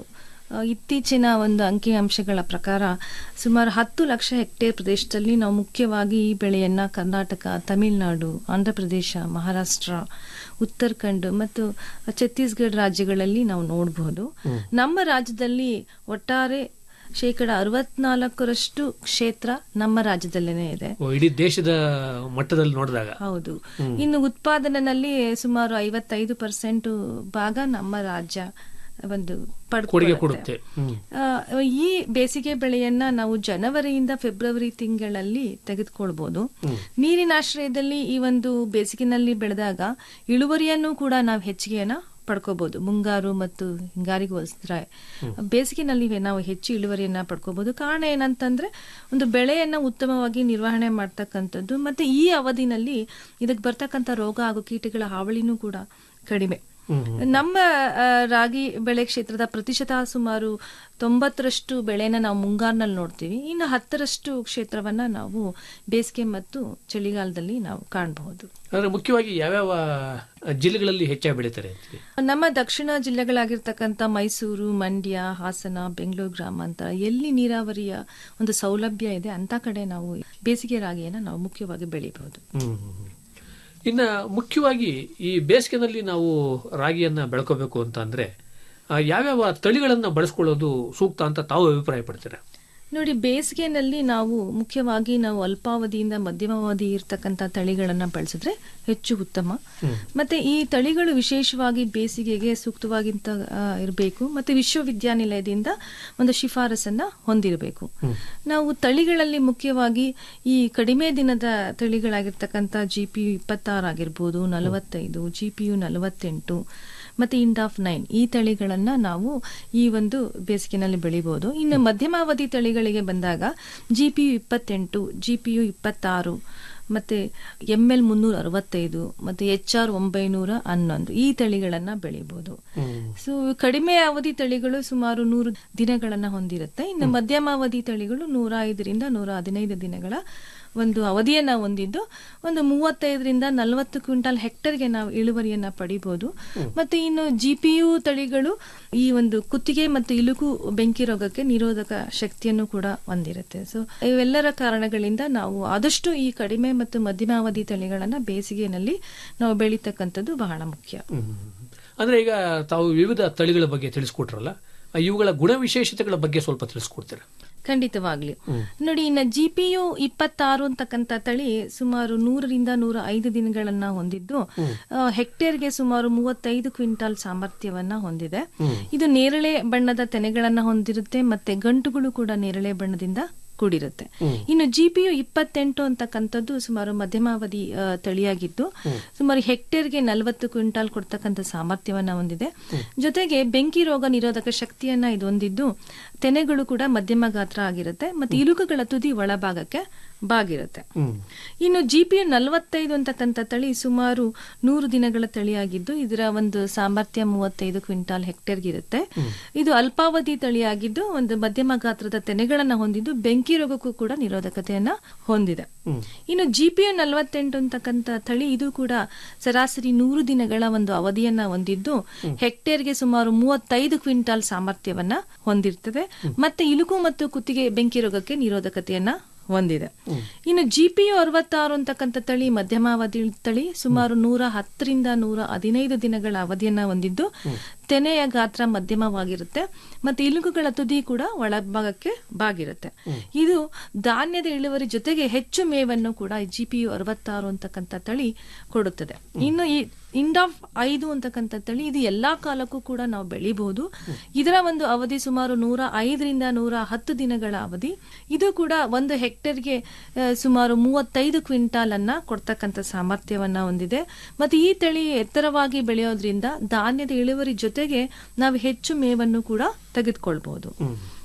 ಆ, ಇತ್ತೀಚಿನ ಒಂದು ಅಂಕಿಅಂಶಗಳ ಪ್ರಕಾರ ಸುಮಾರು ಹತ್ತು ಲಕ್ಷ ಹೆಕ್ಟೇರ್ ಪ್ರದೇಶದಲ್ಲಿ ನಾವು ಮುಖ್ಯವಾಗಿ ಈ ಬೆಳೆಯನ್ನ ಕರ್ನಾಟಕ ತಮಿಳುನಾಡು ಆಂಧ್ರ ಪ್ರದೇಶ ಮಹಾರಾಷ್ಟ್ರ ಉತ್ತರಾಖಂಡ್ ಮತ್ತು ಛತ್ತೀಸ್ಗಢ ರಾಜ್ಯಗಳಲ್ಲಿ ನಾವು ನೋಡಬಹುದು ನಮ್ಮ ರಾಜ್ಯದಲ್ಲಿ ಒಟ್ಟಾರೆ ಶೇಕಡ ಅರವತ್ನಾಲ್ಕರಷ್ಟು ಕ್ಷೇತ್ರ ನಮ್ಮ ರಾಜ್ಯದಲ್ಲೇನೆ ಇದೆ ಓ, ಇಡೀ ದೇಶದ ಮಟ್ಟದಲ್ಲಿ ನೋಡಿದಾಗ ಹೌದು ಹ್ಮ್. ಇನ್ನು ಉತ್ಪಾದನೆಯಲ್ಲಿ ಸುಮಾರು ಐವತ್ತೈದು ಪರ್ಸೆಂಟ್ ಭಾಗ ನಮ್ಮ ರಾಜ್ಯ ಒಂದು ಕೊಡುಗೆ ಪಡ್ಕೊಳ್ಳುತ್ತೆ. ಕೊಡುತ್ತೆ ಹ್ಮ್. ಆ, ಈ ಬೇಸಿಗೆ ಬೆಳೆಯನ್ನ ನಾವು ಜನವರಿಯಿಂದ ಫೆಬ್ರವರಿ ತಿಂಗಳಲ್ಲಿ ತೆಗೆದುಕೊಳ್ಬಹುದು ಹ್ಮ್. ನೀರಿನಾಶ್ರಯದಲ್ಲಿ ಈ ಒಂದು ಬೇಸಿಗೆನಲ್ಲಿ ಬೆಳೆದಾಗ ಇಳುವರಿಯನ್ನು ಕೂಡ ನಾವು ಹೆಚ್ಚಿಗೆಯನ್ನ ಪಡ್ಕೋಬಹುದು ಮುಂಗಾರು ಮತ್ತು ಹಿಂಗಾರಿಗೆ ಹೋಲಿಸಿದ್ರೆ ಬೇಸಿಗೆನಲ್ಲಿ ನಾವು ಹೆಚ್ಚು ಇಳುವರಿಯನ್ನ ಪಡ್ಕೋಬಹುದು ಕಾರಣ ಏನಂತಂದ್ರೆ ಒಂದು ಬೆಳೆಯನ್ನ ಉತ್ತಮವಾಗಿ ನಿರ್ವಹಣೆ ಮಾಡ್ತಕ್ಕಂಥದ್ದು ಮತ್ತೆ ಈ ಅವಧಿನಲ್ಲಿ ಇದಕ್ಕೆ ಬರ್ತಕ್ಕಂಥ ರೋಗ ಹಾಗೂ ಕೀಟಗಳ ಹಾವಳಿನೂ ಕೂಡ ಕಡಿಮೆ ನಮ್ಮ ಆ, ರಾಗಿ ಬೆಳೆ ಕ್ಷೇತ್ರದ ಪ್ರತಿಶತ ಸುಮಾರು ತೊಂಬತ್ತರಷ್ಟು ಬೆಳೆನ ನಾವು ಮುಂಗಾರಿನಲ್ಲಿ ನೋಡ್ತೀವಿ ಇನ್ನು ಹತ್ತರಷ್ಟು ಕ್ಷೇತ್ರವನ್ನ ನಾವು ಬೇಸಿಗೆ ಮತ್ತು ಚಳಿಗಾಲದಲ್ಲಿ ನಾವು ಕಾಣಬಹುದು ಅಂದ್ರೆ ಮುಖ್ಯವಾಗಿ ಯಾವ್ಯಾವ ಜಿಲ್ಲೆಗಳಲ್ಲಿ ಹೆಚ್ಚಾಗಿ ಬೆಳೀತಾರೆ ಅಂತೀರಿ? ನಮ್ಮ ದಕ್ಷಿಣ ಜಿಲ್ಲೆಗಳಾಗಿರ್ತಕ್ಕಂಥ ಮೈಸೂರು ಮಂಡ್ಯ ಹಾಸನ ಬೆಂಗಳೂರು ಗ್ರಾಮಾಂತರ ಎಲ್ಲಿ ನೀರಾವರಿಯ ಒಂದು ಸೌಲಭ್ಯ ಇದೆ ಅಂತ ಕಡೆ ನಾವು ಬೇಸಿಗೆ ರಾಗಿಯನ್ನ ನಾವು ಮುಖ್ಯವಾಗಿ ಬೆಳಿಬಹುದು ಹ್ಮ್, ಹ್ಮ್, ಹ್ಮ್. ಇನ್ನ ಮುಖ್ಯವಾಗಿ ಈ ಬೇಸಿಗೆನಲ್ಲಿ ನಾವು ರಾಗಿಯನ್ನ ಬೆಳ್ಕೋಬೇಕು ಅಂತ ಅಂದ್ರೆ ಆ, ಯಾವ್ಯಾವ ತಳಿಗಳನ್ನ ಬಳಸ್ಕೊಳ್ಳೋದು ಸೂಕ್ತ ಅಂತ ತಾವು ಅಭಿಪ್ರಾಯ ಪಡ್ತೀರಾ ನೋಡಿ ಬೇಸಿಗೆನಲ್ಲಿ ನಾವು ಮುಖ್ಯವಾಗಿ ನಾವು ಅಲ್ಪಾವಧಿಯಿಂದ ಮಧ್ಯಮಾವಧಿ ಇರ್ತಕ್ಕಂಥ ತಳಿಗಳನ್ನ ಬಳಸಿದ್ರೆ ಹೆಚ್ಚು ಉತ್ತಮ ಮತ್ತೆ ಈ ತಳಿಗಳು ವಿಶೇಷವಾಗಿ ಬೇಸಿಗೆಗೆ ಸೂಕ್ತವಾಗಿಂತ ಇರಬೇಕು ಮತ್ತೆ ವಿಶ್ವವಿದ್ಯಾನಿಲಯದಿಂದ ಒಂದು ಶಿಫಾರಸನ್ನ ಹೊಂದಿರಬೇಕು ನಾವು ತಳಿಗಳಲ್ಲಿ ಮುಖ್ಯವಾಗಿ ಈ ಕಡಿಮೆ ದಿನದ ತಳಿಗಳಾಗಿರ್ತಕ್ಕಂಥ ಜಿ ಪಿ ಯು ಇಪ್ಪತ್ತಾರು ಆಗಿರ್ಬೋದು ನಲವತ್ತೈದು ಜಿ ಪಿ ಯು ನಲವತ್ತೆಂಟು ಮತ್ತೆ ಇಂಡ್ ಆಫ್ ನೈನ್ ಈ ತಳಿಗಳನ್ನ ನಾವು ಈ ಒಂದು ಬೇಸಿಗೆನಲ್ಲಿ ಬೆಳಿಬಹುದು ಇನ್ನು ಮಧ್ಯಮಾವಧಿ ತಳಿಗಳಿಗೆ ಬಂದಾಗ ಜಿ ಪಿ ಯು ಇಪ್ಪತ್ತೆಂಟು ಜಿ ಪಿ ಯು ಇಪ್ಪತ್ತಾರು ಮತ್ತೆ ಎಂ ಎಲ್ ಮುನ್ನೂರ ಅರವತ್ತೈದು ಮತ್ತೆ ಎಚ್ ಆರ್ ಒಂಬೈನೂರ ಹನ್ನೊಂದು ಈ ತಳಿಗಳನ್ನ ಬೆಳಿಬಹುದು ಸೊ ಕಡಿಮೆ ಅವಧಿ ತಳಿಗಳು ಸುಮಾರು ನೂರು ದಿನಗಳನ್ನ ಹೊಂದಿರುತ್ತೆ ಇನ್ನು ಮಧ್ಯಮಾವಧಿ ತಳಿಗಳು ನೂರ ಐದರಿಂದ ನೂರ ಹದಿನೈದು ದಿನಗಳ ಒಂದು ಅವಧಿಯನ್ನ ಹೊಂದಿದ್ದು ಒಂದು ಮೂವತ್ತೈದರಿಂದ ನಲವತ್ತು ಕ್ವಿಂಟಾಲ್ ಹೆಕ್ಟರ್ಗೆ ನಾವು ಇಳುವರಿಯನ್ನ ಪಡಿಬಹುದು ಮತ್ತೆ ಇನ್ನು ಜಿ ಪಿ ಯು ತಳಿಗಳು ಈ ಒಂದು ಕುತ್ತಿಗೆ ಮತ್ತು ಇಲುಕು ಬೆಂಕಿ ರೋಗಕ್ಕೆ ನಿರೋಧಕ ಶಕ್ತಿಯನ್ನು ಕೂಡ ಹೊಂದಿರುತ್ತೆ ಸೊ ಇವೆಲ್ಲರ ಕಾರಣಗಳಿಂದ ನಾವು ಆದಷ್ಟು ಈ ಕಡಿಮೆ ಮತ್ತು ಮಧ್ಯಮಾವಧಿ ತಳಿಗಳನ್ನ ಬೇಸಿಗೆಯಲ್ಲಿ ನಾವು ಬೆಳೀತಕ್ಕಂಥದ್ದು ಬಹಳ ಮುಖ್ಯ ಅಂದ್ರೆ ಈಗ ತಾವು ವಿವಿಧ ತಳಿಗಳ ಬಗ್ಗೆ ತಿಳಿಸ್ಕೊಟ್ರಲ್ಲ ಆ, ಇವುಗಳ ಗುಣ ವಿಶೇಷತೆಗಳ ಬಗ್ಗೆ ಸ್ವಲ್ಪ ತಿಳಿಸ್ಕೊಡ್ತೀರಾ ಖಂಡಿತವಾಗ್ಲಿ ನೋಡಿ ಇನ್ನು ಜಿ ಪಿ ಯು ಇಪ್ಪತ್ತಾರು ಅಂತಕ್ಕಂಥ ತಳಿ ಸುಮಾರು ನೂರರಿಂದ ನೂರ ಐದು ದಿನಗಳನ್ನ ಹೊಂದಿದ್ದು ಆ, ಹೆಕ್ಟೇರ್ಗೆ ಸುಮಾರು ಮೂವತ್ತೈದು ಕ್ವಿಂಟಾಲ್ ಸಾಮರ್ಥ್ಯವನ್ನ ಹೊಂದಿದೆ ಇದು ನೇರಳೆ ಬಣ್ಣದ ತೆನೆಗಳನ್ನ ಹೊಂದಿರುತ್ತೆ ಮತ್ತೆ ಗಂಟುಗಳು ಕೂಡ ನೇರಳೆ ಬಣ್ಣದಿಂದ ಕೂಡಿರುತ್ತೆ ಇನ್ನು ಜಿ ಪಿ ಯು ಇಪ್ಪತ್ತೆಂಟು ಅಂತಕ್ಕಂಥದ್ದು ಸುಮಾರು ಮಧ್ಯಮಾವಧಿ ಆ, ತಳಿಯಾಗಿದ್ದು ಸುಮಾರು ಹೆಕ್ಟೇರ್ಗೆ ನಲವತ್ತು ಕ್ವಿಂಟಾಲ್ ಕೊಡ್ತಕ್ಕಂಥ ಸಾಮರ್ಥ್ಯವನ್ನ ಹೊಂದಿದೆ ಜೊತೆಗೆ ಬೆಂಕಿ ರೋಗ ನಿರೋಧಕ ಶಕ್ತಿಯನ್ನ ಇದು ಹೊಂದಿದ್ದು ತೆನೆಗಳು ಕೂಡ ಮಧ್ಯಮ ಗಾತ್ರ ಆಗಿರುತ್ತೆ ಮತ್ತೆ ಇಲುಕುಗಳ ತುದಿ ಒಳಭಾಗಕ್ಕೆ ಬಾಗಿರುತ್ತೆ ಇನ್ನು ಜಿ ಪಿ ನಲವತ್ತೈದು ಅಂತಕ್ಕಂಥ ತಳಿ ಸುಮಾರು ನೂರು ದಿನಗಳ ತಳಿಯಾಗಿದ್ದು ಇದರ ಒಂದು ಸಾಮರ್ಥ್ಯ ಮೂವತ್ತೈದು ಕ್ವಿಂಟಾಲ್ ಹೆಕ್ಟೇರ್ಗಿರುತ್ತೆ ಇದು ಅಲ್ಪಾವಧಿ ತಳಿಯಾಗಿದ್ದು ಒಂದು ಮಧ್ಯಮ ಗಾತ್ರದ ತೆನೆಗಳನ್ನ ಹೊಂದಿದ್ದು ಬೆಂಕಿ ರೋಗಕ್ಕೂ ಕೂಡ ನಿರೋಧಕತೆಯನ್ನ ಹೊಂದಿದೆ ಇನ್ನು ಜಿ ಪಿ ಯು ನಲವತ್ತೆಂಟು ಅಂತಕ್ಕಂಥ ತಳಿ ಇದು ಕೂಡ ಸರಾಸರಿ ನೂರು ದಿನಗಳ ಒಂದು ಅವಧಿಯನ್ನ ಹೊಂದಿದ್ದು ಹೆಕ್ಟೇರ್ಗೆ ಸುಮಾರು ಮೂವತ್ತೈದು ಕ್ವಿಂಟಾಲ್ ಸಾಮರ್ಥ್ಯವನ್ನ ಹೊಂದಿರ್ತದೆ ಮತ್ತೆ ಇಲುಕು ಮತ್ತು ಕುತ್ತಿಗೆ ಬೆಂಕಿ ರೋಗಕ್ಕೆ ನಿರೋಧಕತೆಯನ್ನ ಹೊಂದಿದೆ ಇನ್ನು ಜಿ ಪಿ ಯು ಅರವತ್ತಾರು ಅಂತಕ್ಕಂಥ ತಳಿ ಮಧ್ಯಮಾವಧಿ ತಳಿ ಸುಮಾರು ನೂರ ಹತ್ತರಿಂದ ನೂರ ಹದಿನೈದು ದಿನಗಳ ಅವಧಿಯನ್ನ ಹೊಂದಿದ್ದು ತೆನೆಯ ಗಾತ್ರ ಮಧ್ಯಮವಾಗಿರುತ್ತೆ ಮತ್ತೆ ಇಲುಕುಗಳ ತುದಿ ಕೂಡ ಒಳಭಾಗಕ್ಕೆ ಬಾಗಿರುತ್ತೆ ಇದು ಧಾನ್ಯದ ಇಳುವರಿ ಜೊತೆಗೆ ಹೆಚ್ಚು ಮೇವನ್ನು ಕೂಡ ಜಿ ಪಿ ಯು ಅರವತ್ತಾರು ಅಂತಕ್ಕಂಥ ತಳಿ ಕೊಡುತ್ತದೆ ಇನ್ನು ಈ ಇಂಡ್ ಆಫ್ ಐದು ಅಂತಕ್ಕಂಥ ತಳಿ ಇದು ಎಲ್ಲಾ ಕಾಲಕ್ಕೂ ಕೂಡ ನಾವು ಬೆಳಿಬಹುದು ಇದರ ಒಂದು ಅವಧಿ ಸುಮಾರು ನೂರ ಐದರಿಂದ ನೂರ ಹತ್ತು ದಿನಗಳ ಅವಧಿ ಇದು ಕೂಡ ಒಂದು ಹೆಕ್ಟೇರ್ಗೆ ಆ, ಸುಮಾರು ಮೂವತ್ತೈದು ಕ್ವಿಂಟಾಲ್ ಅನ್ನ ಕೊಡ್ತಕ್ಕಂಥ ಸಾಮರ್ಥ್ಯವನ್ನ ಹೊಂದಿದೆ ಮತ್ತೆ ಈ ತಳಿ ಎತ್ತರವಾಗಿ ಬೆಳೆಯೋದ್ರಿಂದ ಧಾನ್ಯದ ಇಳುವರಿ ಜೊತೆಗೆ ನಾವು ಹೆಚ್ಚು ಮೇವನ್ನು ಕೂಡ ತೆಗೆದುಕೊಳ್ಬಹುದು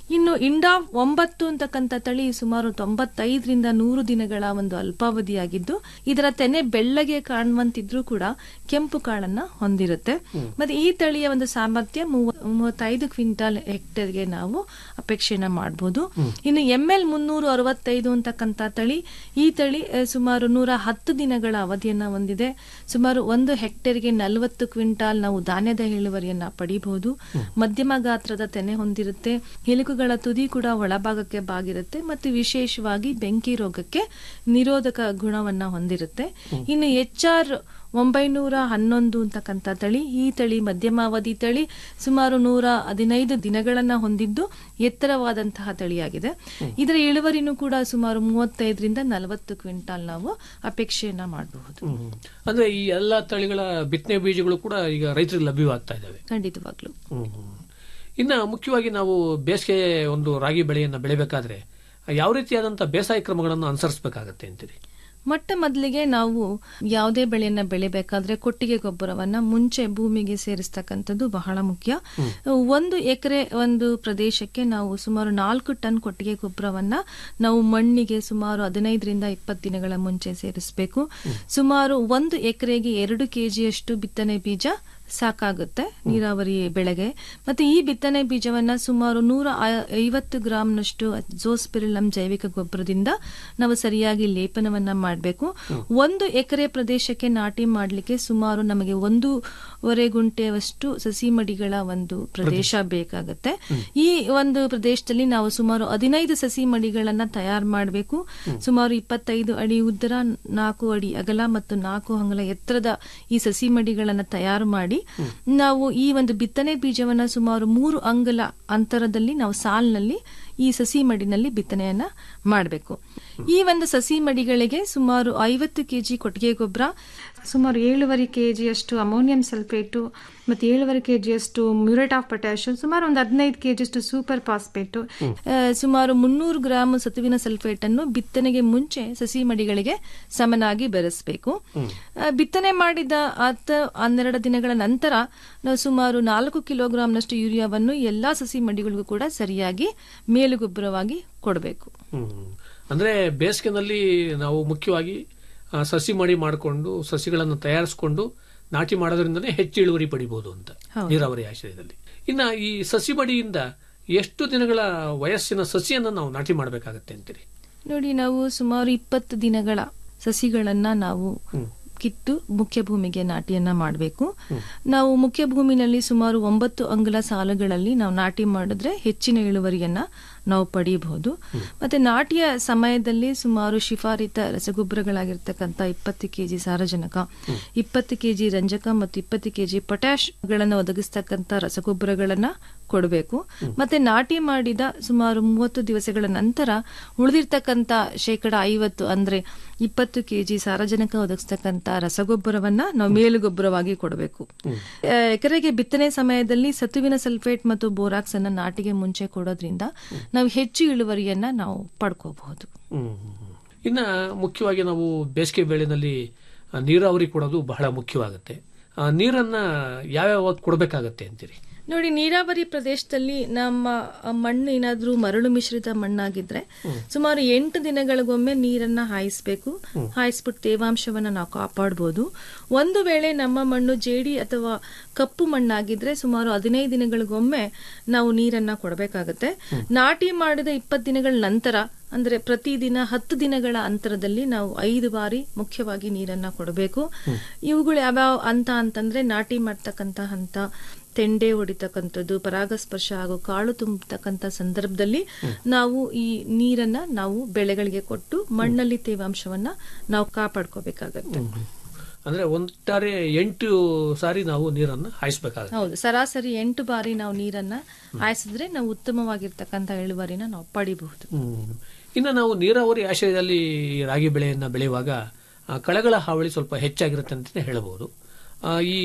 ಇನ್ನು ಇಂಡಾ ಒಂಬತ್ತು ಅಂತಕ್ಕಂಥ ತಳಿ ಸುಮಾರು ತೊಂಬತ್ತೈದರಿಂದ ನೂರು ದಿನಗಳ ಒಂದು ಅಲ್ಪಾವಧಿಯಾಗಿದ್ದು ಇದರ ತೆನೆ ಬೆಳ್ಳಗೆ ಕಾಣುವಂತಿದ್ರೂ ಕೂಡ ಕೆಂಪು ಕಾಳನ್ನ ಹೊಂದಿರುತ್ತೆ ಮತ್ತೆ ಈ ತಳಿಯ ಒಂದು ಸಾಮರ್ಥ್ಯ ಮೂವ- ಮೂವತ್ತೈದು ಕ್ವಿಂಟಾಲ್ ಹೆಕ್ಟೇರ್ಗೆ ನಾವು ಅಪೇಕ್ಷೆನ ಮಾಡಬಹುದು ಇನ್ನು ಎಂ ಎಲ್ ಮುನ್ನೂರು ಅರವತ್ತೈದು ಅಂತಕ್ಕಂಥ ತಳಿ ಈ ತಳಿ ಆ, ಸುಮಾರು ನೂರ ಹತ್ತು ದಿನಗಳ ಅವಧಿಯನ್ನ ಹೊಂದಿದೆ ಸುಮಾರು ಒಂದು ಹೆಕ್ಟೇರ್ಗೆ ನಲವತ್ತು ಕ್ವಿಂಟಾಲ್ ನಾವು ಧಾನ್ಯದ ಇಳುವರಿಯನ್ನ ಪಡಿಬಹುದು ಮಧ್ಯಮ ಗಾತ್ರದ ತೆನೆ ಹೊಂದಿರುತ್ತೆ ಎಲುಕುಗಳ ತುದಿ ಕೂಡ ಒಳಭಾಗಕ್ಕೆ ಬಾಗಿರುತ್ತೆ ಮತ್ತು ವಿಶೇಷವಾಗಿ ಬೆಂಕಿ ರೋಗಕ್ಕೆ ನಿರೋಧಕ ಗುಣವನ್ನ ಹೊಂದಿರುತ್ತೆ ಇನ್ನು ಎಚ್ ಆರ್ ಒಂಬೈನೂರ ಹನ್ನೊಂದು ಅಂತಕ್ಕಂಥ ತಳಿ ಈ ತಳಿ ಮಧ್ಯಮಾವಧಿ ತಳಿ ಸುಮಾರು ನೂರ ಹದಿನೈದು ದಿನಗಳನ್ನ ಹೊಂದಿದ್ದು ಎತ್ತರವಾದಂತಹ ತಳಿಯಾಗಿದೆ ಇದರ ಇಳುವರಿನೂ ಕೂಡ ಸುಮಾರು ಮೂವತ್ತೈದರಿಂದ ನಲವತ್ತು ಕ್ವಿಂಟಾಲ್ ನಾವು ಅಪೇಕ್ಷೆಯನ್ನ ಮಾಡಬಹುದು ಹ್ಮ್. ಅಂದ್ರೆ ಈ ಎಲ್ಲಾ ತಳಿಗಳ ಬಿತ್ತನೆ ಬೀಜಗಳು ಕೂಡ ಈಗ ರೈತರಿಗೆ ಲಭ್ಯವಾಗ್ತಾ ಇದ್ದಾವೆ ಖಂಡಿತವಾಗ್ಲು ಹ್ಮ್. ಇನ್ನ ಮುಖ್ಯವಾಗಿ ನಾವು ಬೇಸಿಗೆ ಒಂದು ರಾಗಿ ಬೆಳೆಯನ್ನ ಬೆಳಿಬೇಕಾದ್ರೆ ಯಾವ ರೀತಿಯಾದಂತಹ ಬೇಸಾಯ ಕ್ರಮಗಳನ್ನು ಅನುಸರಿಸಬೇಕಾಗತ್ತೆ ಅಂತೀರಿ ಮೊಟ್ಟ ಮೊದಲಿಗೆ ನಾವು ಯಾವುದೇ ಬೆಳೆಯನ್ನ ಬೆಳಿಬೇಕಾದ್ರೆ ಕೊಟ್ಟಿಗೆ ಗೊಬ್ಬರವನ್ನ ಮುಂಚೆ ಭೂಮಿಗೆ ಸೇರಿಸ್ತಕ್ಕಂಥದ್ದು ಬಹಳ ಮುಖ್ಯ ಒಂದು ಎಕರೆ ಒಂದು ಪ್ರದೇಶಕ್ಕೆ ನಾವು ಸುಮಾರು ನಾಲ್ಕು ಟನ್ ಕೊಟ್ಟಿಗೆ ಗೊಬ್ಬರವನ್ನ ನಾವು ಮಣ್ಣಿಗೆ ಸುಮಾರು ಹದಿನೈದರಿಂದ ಇಪ್ಪತ್ತು ದಿನಗಳ ಮುಂಚೆ ಸೇರಿಸಬೇಕು ಸುಮಾರು ಒಂದು ಎಕರೆಗೆ ಎರಡು ಕೆಜಿಯಷ್ಟು ಬಿತ್ತನೆ ಬೀಜ ಸಾಕಾಗುತ್ತೆ ನೀರಾವರಿ ಬೆಳೆಗೆ ಮತ್ತೆ ಈ ಬಿತ್ತನೆ ಬೀಜವನ್ನ ಸುಮಾರು ನೂರ ಐ- ಐವತ್ತು ಗ್ರಾಂನಷ್ಟು ಜೋಸ್ಪಿರಿಲಂ ಜೈವಿಕ ಗೊಬ್ಬರದಿಂದ ನಾವು ಸರಿಯಾಗಿ ಲೇಪನವನ್ನ ಮಾಡಬೇಕು ಒಂದು ಎಕರೆ ಪ್ರದೇಶಕ್ಕೆ ನಾಟಿ ಮಾಡಲಿಕ್ಕೆ ಸುಮಾರು ನಮಗೆ ಒಂದೂವರೆ ಗುಂಟೆಯಷ್ಟು ಸಸಿ ಮಡಿಗಳ ಒಂದು ಪ್ರದೇಶ ಬೇಕಾಗುತ್ತೆ ಈ ಒಂದು ಪ್ರದೇಶದಲ್ಲಿ ನಾವು ಸುಮಾರು ಹದಿನೈದು ಸಸಿ ಮಡಿಗಳನ್ನ ತಯಾರು ಮಾಡಬೇಕು ಸುಮಾರು ಇಪ್ಪತ್ತೈದು ಅಡಿ ಉದ್ದರ ನಾಲ್ಕು ಅಡಿ ಅಗಲ ಮತ್ತು ನಾಲ್ಕು ಅಂಗಲ ಎತ್ತರದ ಈ ಸಸಿ ಮಡಿಗಳನ್ನ ತಯಾರು ಮಾಡಿ ನಾವು ಈ ಒಂದು ಬಿತ್ತನೆ ಬೀಜವನ್ನ ಸುಮಾರು ಮೂರು ಅಂಗಲ ಅಂತರದಲ್ಲಿ ನಾವು ಸಾಲಿನಲ್ಲಿ ಈ ಸಸಿ ಮಡಿನಲ್ಲಿ ಬಿತ್ತನೆಯನ್ನ ಮಾಡಬೇಕು ಈ ಒಂದು ಸಸಿ ಮಡಿಗಳಿಗೆ ಸುಮಾರು ಐವತ್ತು ಕೆಜಿ ಕೊಟ್ಟಿಗೆ ಗೊಬ್ಬರ ಸುಮಾರು ಏಳುವರೆ ಕೆ ಜಿಯಷ್ಟು ಅಮೋನಿಯಂ ಸಲ್ಫೇಟು ಮತ್ತು ಏಳುವರೆ ಕೆ ಜಿಯಷ್ಟು ಮ್ಯೂರೇಟ್ ಆಫ್ ಪೊಟ್ಯಾಷಿಯಂ ಸುಮಾರು ಒಂದು ಹದಿನೈದು ಕೆ ಜಿಯಷ್ಟು ಸೂಪರ್ ಫಾಸ್ಫೇಟು ಆ, ಸುಮಾರು ಮುನ್ನೂರು ಗ್ರಾಂ ಸತುವಿನ ಸಲ್ಫೇಟ್ ಅನ್ನು ಬಿತ್ತನೆಗೆ ಮುಂಚೆ ಸಸಿ ಮಡಿಗಳಿಗೆ ಸಮನಾಗಿ ಬೆರೆಸಬೇಕು ಆ, ಬಿತ್ತನೆ ಮಾಡಿದ ಹತ್ತು ಹನ್ನೆರಡು ದಿನಗಳ ನಂತರ ನಾವು ಸುಮಾರು ನಾಲ್ಕು ಕಿಲೋಗ್ರಾಂನಷ್ಟು ಯೂರಿಯಾವನ್ನು ಎಲ್ಲಾ ಸಸಿ ಮಡಿಗಳಿಗೂ ಕೂಡ ಸರಿಯಾಗಿ ಮೇಲುಗೊಬ್ಬರವಾಗಿ ಕೊಡಬೇಕು ಹ್ಮ್. ಅಂದ್ರೆ ಬೇಸಿಗೆನಲ್ಲಿ ನಾವು ಮುಖ್ಯವಾಗಿ ಆ, ಸಸಿ ಮಡಿ ಮಾಡಿಕೊಂಡು ಸಸಿಗಳನ್ನು ತಯಾರಿಸಿಕೊಂಡು ನಾಟಿ ಮಾಡೋದ್ರಿಂದನೇ ಹೆಚ್ಚು ಇಳುವರಿ ಪಡಿಬಹುದು ಅಂತ ಹೌದು. ನೀರಾವರಿ ಆಶ್ರಯದಲ್ಲಿ ಇನ್ನ ಈ ಸಸಿ ಮಡಿಯಿಂದ ಎಷ್ಟು ದಿನಗಳ ವಯಸ್ಸಿನ ಸಸಿಯನ್ನು ನಾವು ನಾಟಿ ಮಾಡಬೇಕಾಗತ್ತೆ ಅಂತೀರಿ ನೋಡಿ ನಾವು ಸುಮಾರು ಇಪ್ಪತ್ತು ದಿನಗಳ ಸಸಿಗಳನ್ನ ನಾವು ಕಿತ್ತು ಮುಖ್ಯ ಭೂಮಿಗೆ ನಾಟಿಯನ್ನ ಮಾಡಬೇಕು ನಾವು ಮುಖ್ಯ ಭೂಮಿನಲ್ಲಿ ಸುಮಾರು ಒಂಬತ್ತು ಅಂಗುಲ ಸಾಲುಗಳಲ್ಲಿ ನಾವು ನಾಟಿ ಮಾಡಿದ್ರೆ ಹೆಚ್ಚಿನ ಇಳುವರಿಯನ್ನ ನಾವು ಪಡೆಯಬಹುದು ಮತ್ತೆ ನಾಟಿಯ ಸಮಯದಲ್ಲಿ ಸುಮಾರು ಶಿಫಾರಿತ ರಸಗೊಬ್ಬರಗಳಾಗಿರ್ತಕ್ಕಂಥ ಇಪ್ಪತ್ತು ಕೆಜಿ ಸಾರಜನಕ ಇಪ್ಪತ್ತು ಕೆಜಿ ರಂಜಕ ಮತ್ತು ಇಪ್ಪತ್ತು ಕೆಜಿ ಪೊಟ್ಯಾಶ್ ಗಳನ್ನು ಒದಗಿಸ್ತಕ್ಕಂಥ ರಸಗೊಬ್ಬರಗಳನ್ನ ಕೊಡಬೇಕು ಮತ್ತೆ ನಾಟಿ ಮಾಡಿದ ಸುಮಾರು ಮೂವತ್ತು ದಿವಸಗಳ ನಂತರ ಉಳಿದಿರ್ತಕ್ಕಂಥ ಶೇಕಡ ಐವತ್ತು ಅಂದ್ರೆ ಇಪ್ಪತ್ತು ಕೆಜಿ ಸಾರಜನಕ ಒದಗಿಸ್ತಕ್ಕಂಥ ರಸಗೊಬ್ಬರವನ್ನ ನಾವು ಮೇಲುಗೊಬ್ಬರವಾಗಿ ಕೊಡಬೇಕು ಆ, ಎಕರೆಗೆ ಬಿತ್ತನೆ ಸಮಯದಲ್ಲಿ ಸತುವಿನ ಸಲ್ಫೇಟ್ ಮತ್ತು ಬೋರಾಕ್ಸ್ ಅನ್ನ ನಾಟಿಗೆ ಮುಂಚೆ ಕೊಡೋದ್ರಿಂದ ನಾವು ಹೆಚ್ಚು ಇಳುವರಿಯನ್ನ ನಾವು ಪಡ್ಕೋಬಹುದು ಹ್ಮ್, ಹ್ಮ್, ಹ್ಮ್. ಇನ್ನ ಮುಖ್ಯವಾಗಿ ನಾವು ಬೇಸಿಗೆ ಬೆಳೆನಲ್ಲಿ ಆ, ನೀರಾವರಿ ಕೊಡೋದು ಬಹಳ ಮುಖ್ಯವಾಗುತ್ತೆ ಆ, ನೀರನ್ನ ಯಾವ್ಯಾವ ಕೊಡಬೇಕಾಗತ್ತೆ ಅಂತೀರಿ ನೋಡಿ ನೀರಾವರಿ ಪ್ರದೇಶದಲ್ಲಿ ನಮ್ಮ ಮಣ್ಣು ಏನಾದ್ರೂ ಮರಳು ಮಿಶ್ರಿತ ಮಣ್ಣಾಗಿದ್ರೆ ಸುಮಾರು ಎಂಟು ದಿನಗಳಿಗೊಮ್ಮೆ ನೀರನ್ನ ಹಾಯಿಸ್ಬೇಕು ಹಾಯಿಸ್ಬಿಟ್ಟು ತೇವಾಂಶವನ್ನ ನಾವು ಕಾಪಾಡಬಹುದು ಒಂದು ವೇಳೆ ನಮ್ಮ ಮಣ್ಣು ಜೇಡಿ ಅಥವಾ ಕಪ್ಪು ಮಣ್ಣಾಗಿದ್ರೆ ಸುಮಾರು ಹದಿನೈದು ದಿನಗಳಿಗೊಮ್ಮೆ ನಾವು ನೀರನ್ನ ಕೊಡಬೇಕಾಗತ್ತೆ ನಾಟಿ ಮಾಡಿದ ಇಪ್ಪತ್ತು ದಿನಗಳ ನಂತರ ಅಂದ್ರೆ ಪ್ರತಿದಿನ ಹತ್ತು ದಿನಗಳ ಅಂತರದಲ್ಲಿ ನಾವು ಐದು ಬಾರಿ ಮುಖ್ಯವಾಗಿ ನೀರನ್ನ ಕೊಡಬೇಕು ಇವುಗಳು ಯಾವ್ಯಾವ ಅಂತ ಅಂತಂದ್ರೆ ನಾಟಿ ಮಾಡ್ತಕ್ಕಂಥ ಹಂತ ತೆಂಡೆ ಹೊಡಿತಕ್ಕಂಥದ್ದು ಪರಾಗಸ್ಪರ್ಶ ಹಾಗೂ ಕಾಳು ತುಂಬತಕ್ಕಂಥ ಸಂದರ್ಭದಲ್ಲಿ ನಾವು ಈ ನೀರನ್ನ ನಾವು ಬೆಳೆಗಳಿಗೆ ಕೊಟ್ಟು ಮಣ್ಣಲ್ಲಿ ತೇವಾಂಶವನ್ನ ನಾವು ಕಾಪಾಡ್ಕೋಬೇಕಾಗತ್ತೆ ಅಂದ್ರೆ ಒಟ್ಟಾರೆ ಎಂಟು ಸಾರಿ ನಾವು ನೀರನ್ನು ಹಾಯಿಸಬೇಕಾಗುತ್ತೆ ಹೌದು ಸರಾಸರಿ ಎಂಟು ಬಾರಿ ನಾವು ನೀರನ್ನ ಹಾಯಿಸಿದ್ರೆ ನಾವು ಉತ್ತಮವಾಗಿರ್ತಕ್ಕಂಥ ಇಳುವರಿನ ನಾವು ಪಡಿಬಹುದು ಹ್ಮ್. ಇನ್ನು ನಾವು ನೀರಾವರಿ ಆಶ್ರಯದಲ್ಲಿ ರಾಗಿ ಬೆಳೆಯನ್ನ ಬೆಳೆಯುವಾಗ ಆ, ಕಳೆಗಳ ಹಾವಳಿ ಸ್ವಲ್ಪ ಹೆಚ್ಚಾಗಿರುತ್ತೆ ಅಂತಾನೆ ಹೇಳಬಹುದು ಆ, ಈ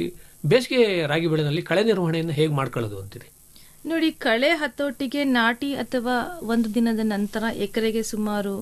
ಬೇಸಿಗೆ ರಾಗಿ ಬೆಳೆನಲ್ಲಿ ಕಳೆ ನಿರ್ವಹಣೆಯನ್ನು ಹೇಗೆ ಮಾಡ್ಕೊಳ್ಳೋದು ಅಂತೀರಿ ನೋಡಿ ಕಳೆ ಹತೋಟಿಗೆ ನಾಟಿ ಅಥವಾ ಒಂದು ದಿನದ ನಂತರ ಎಕರೆಗೆ ಸುಮಾರು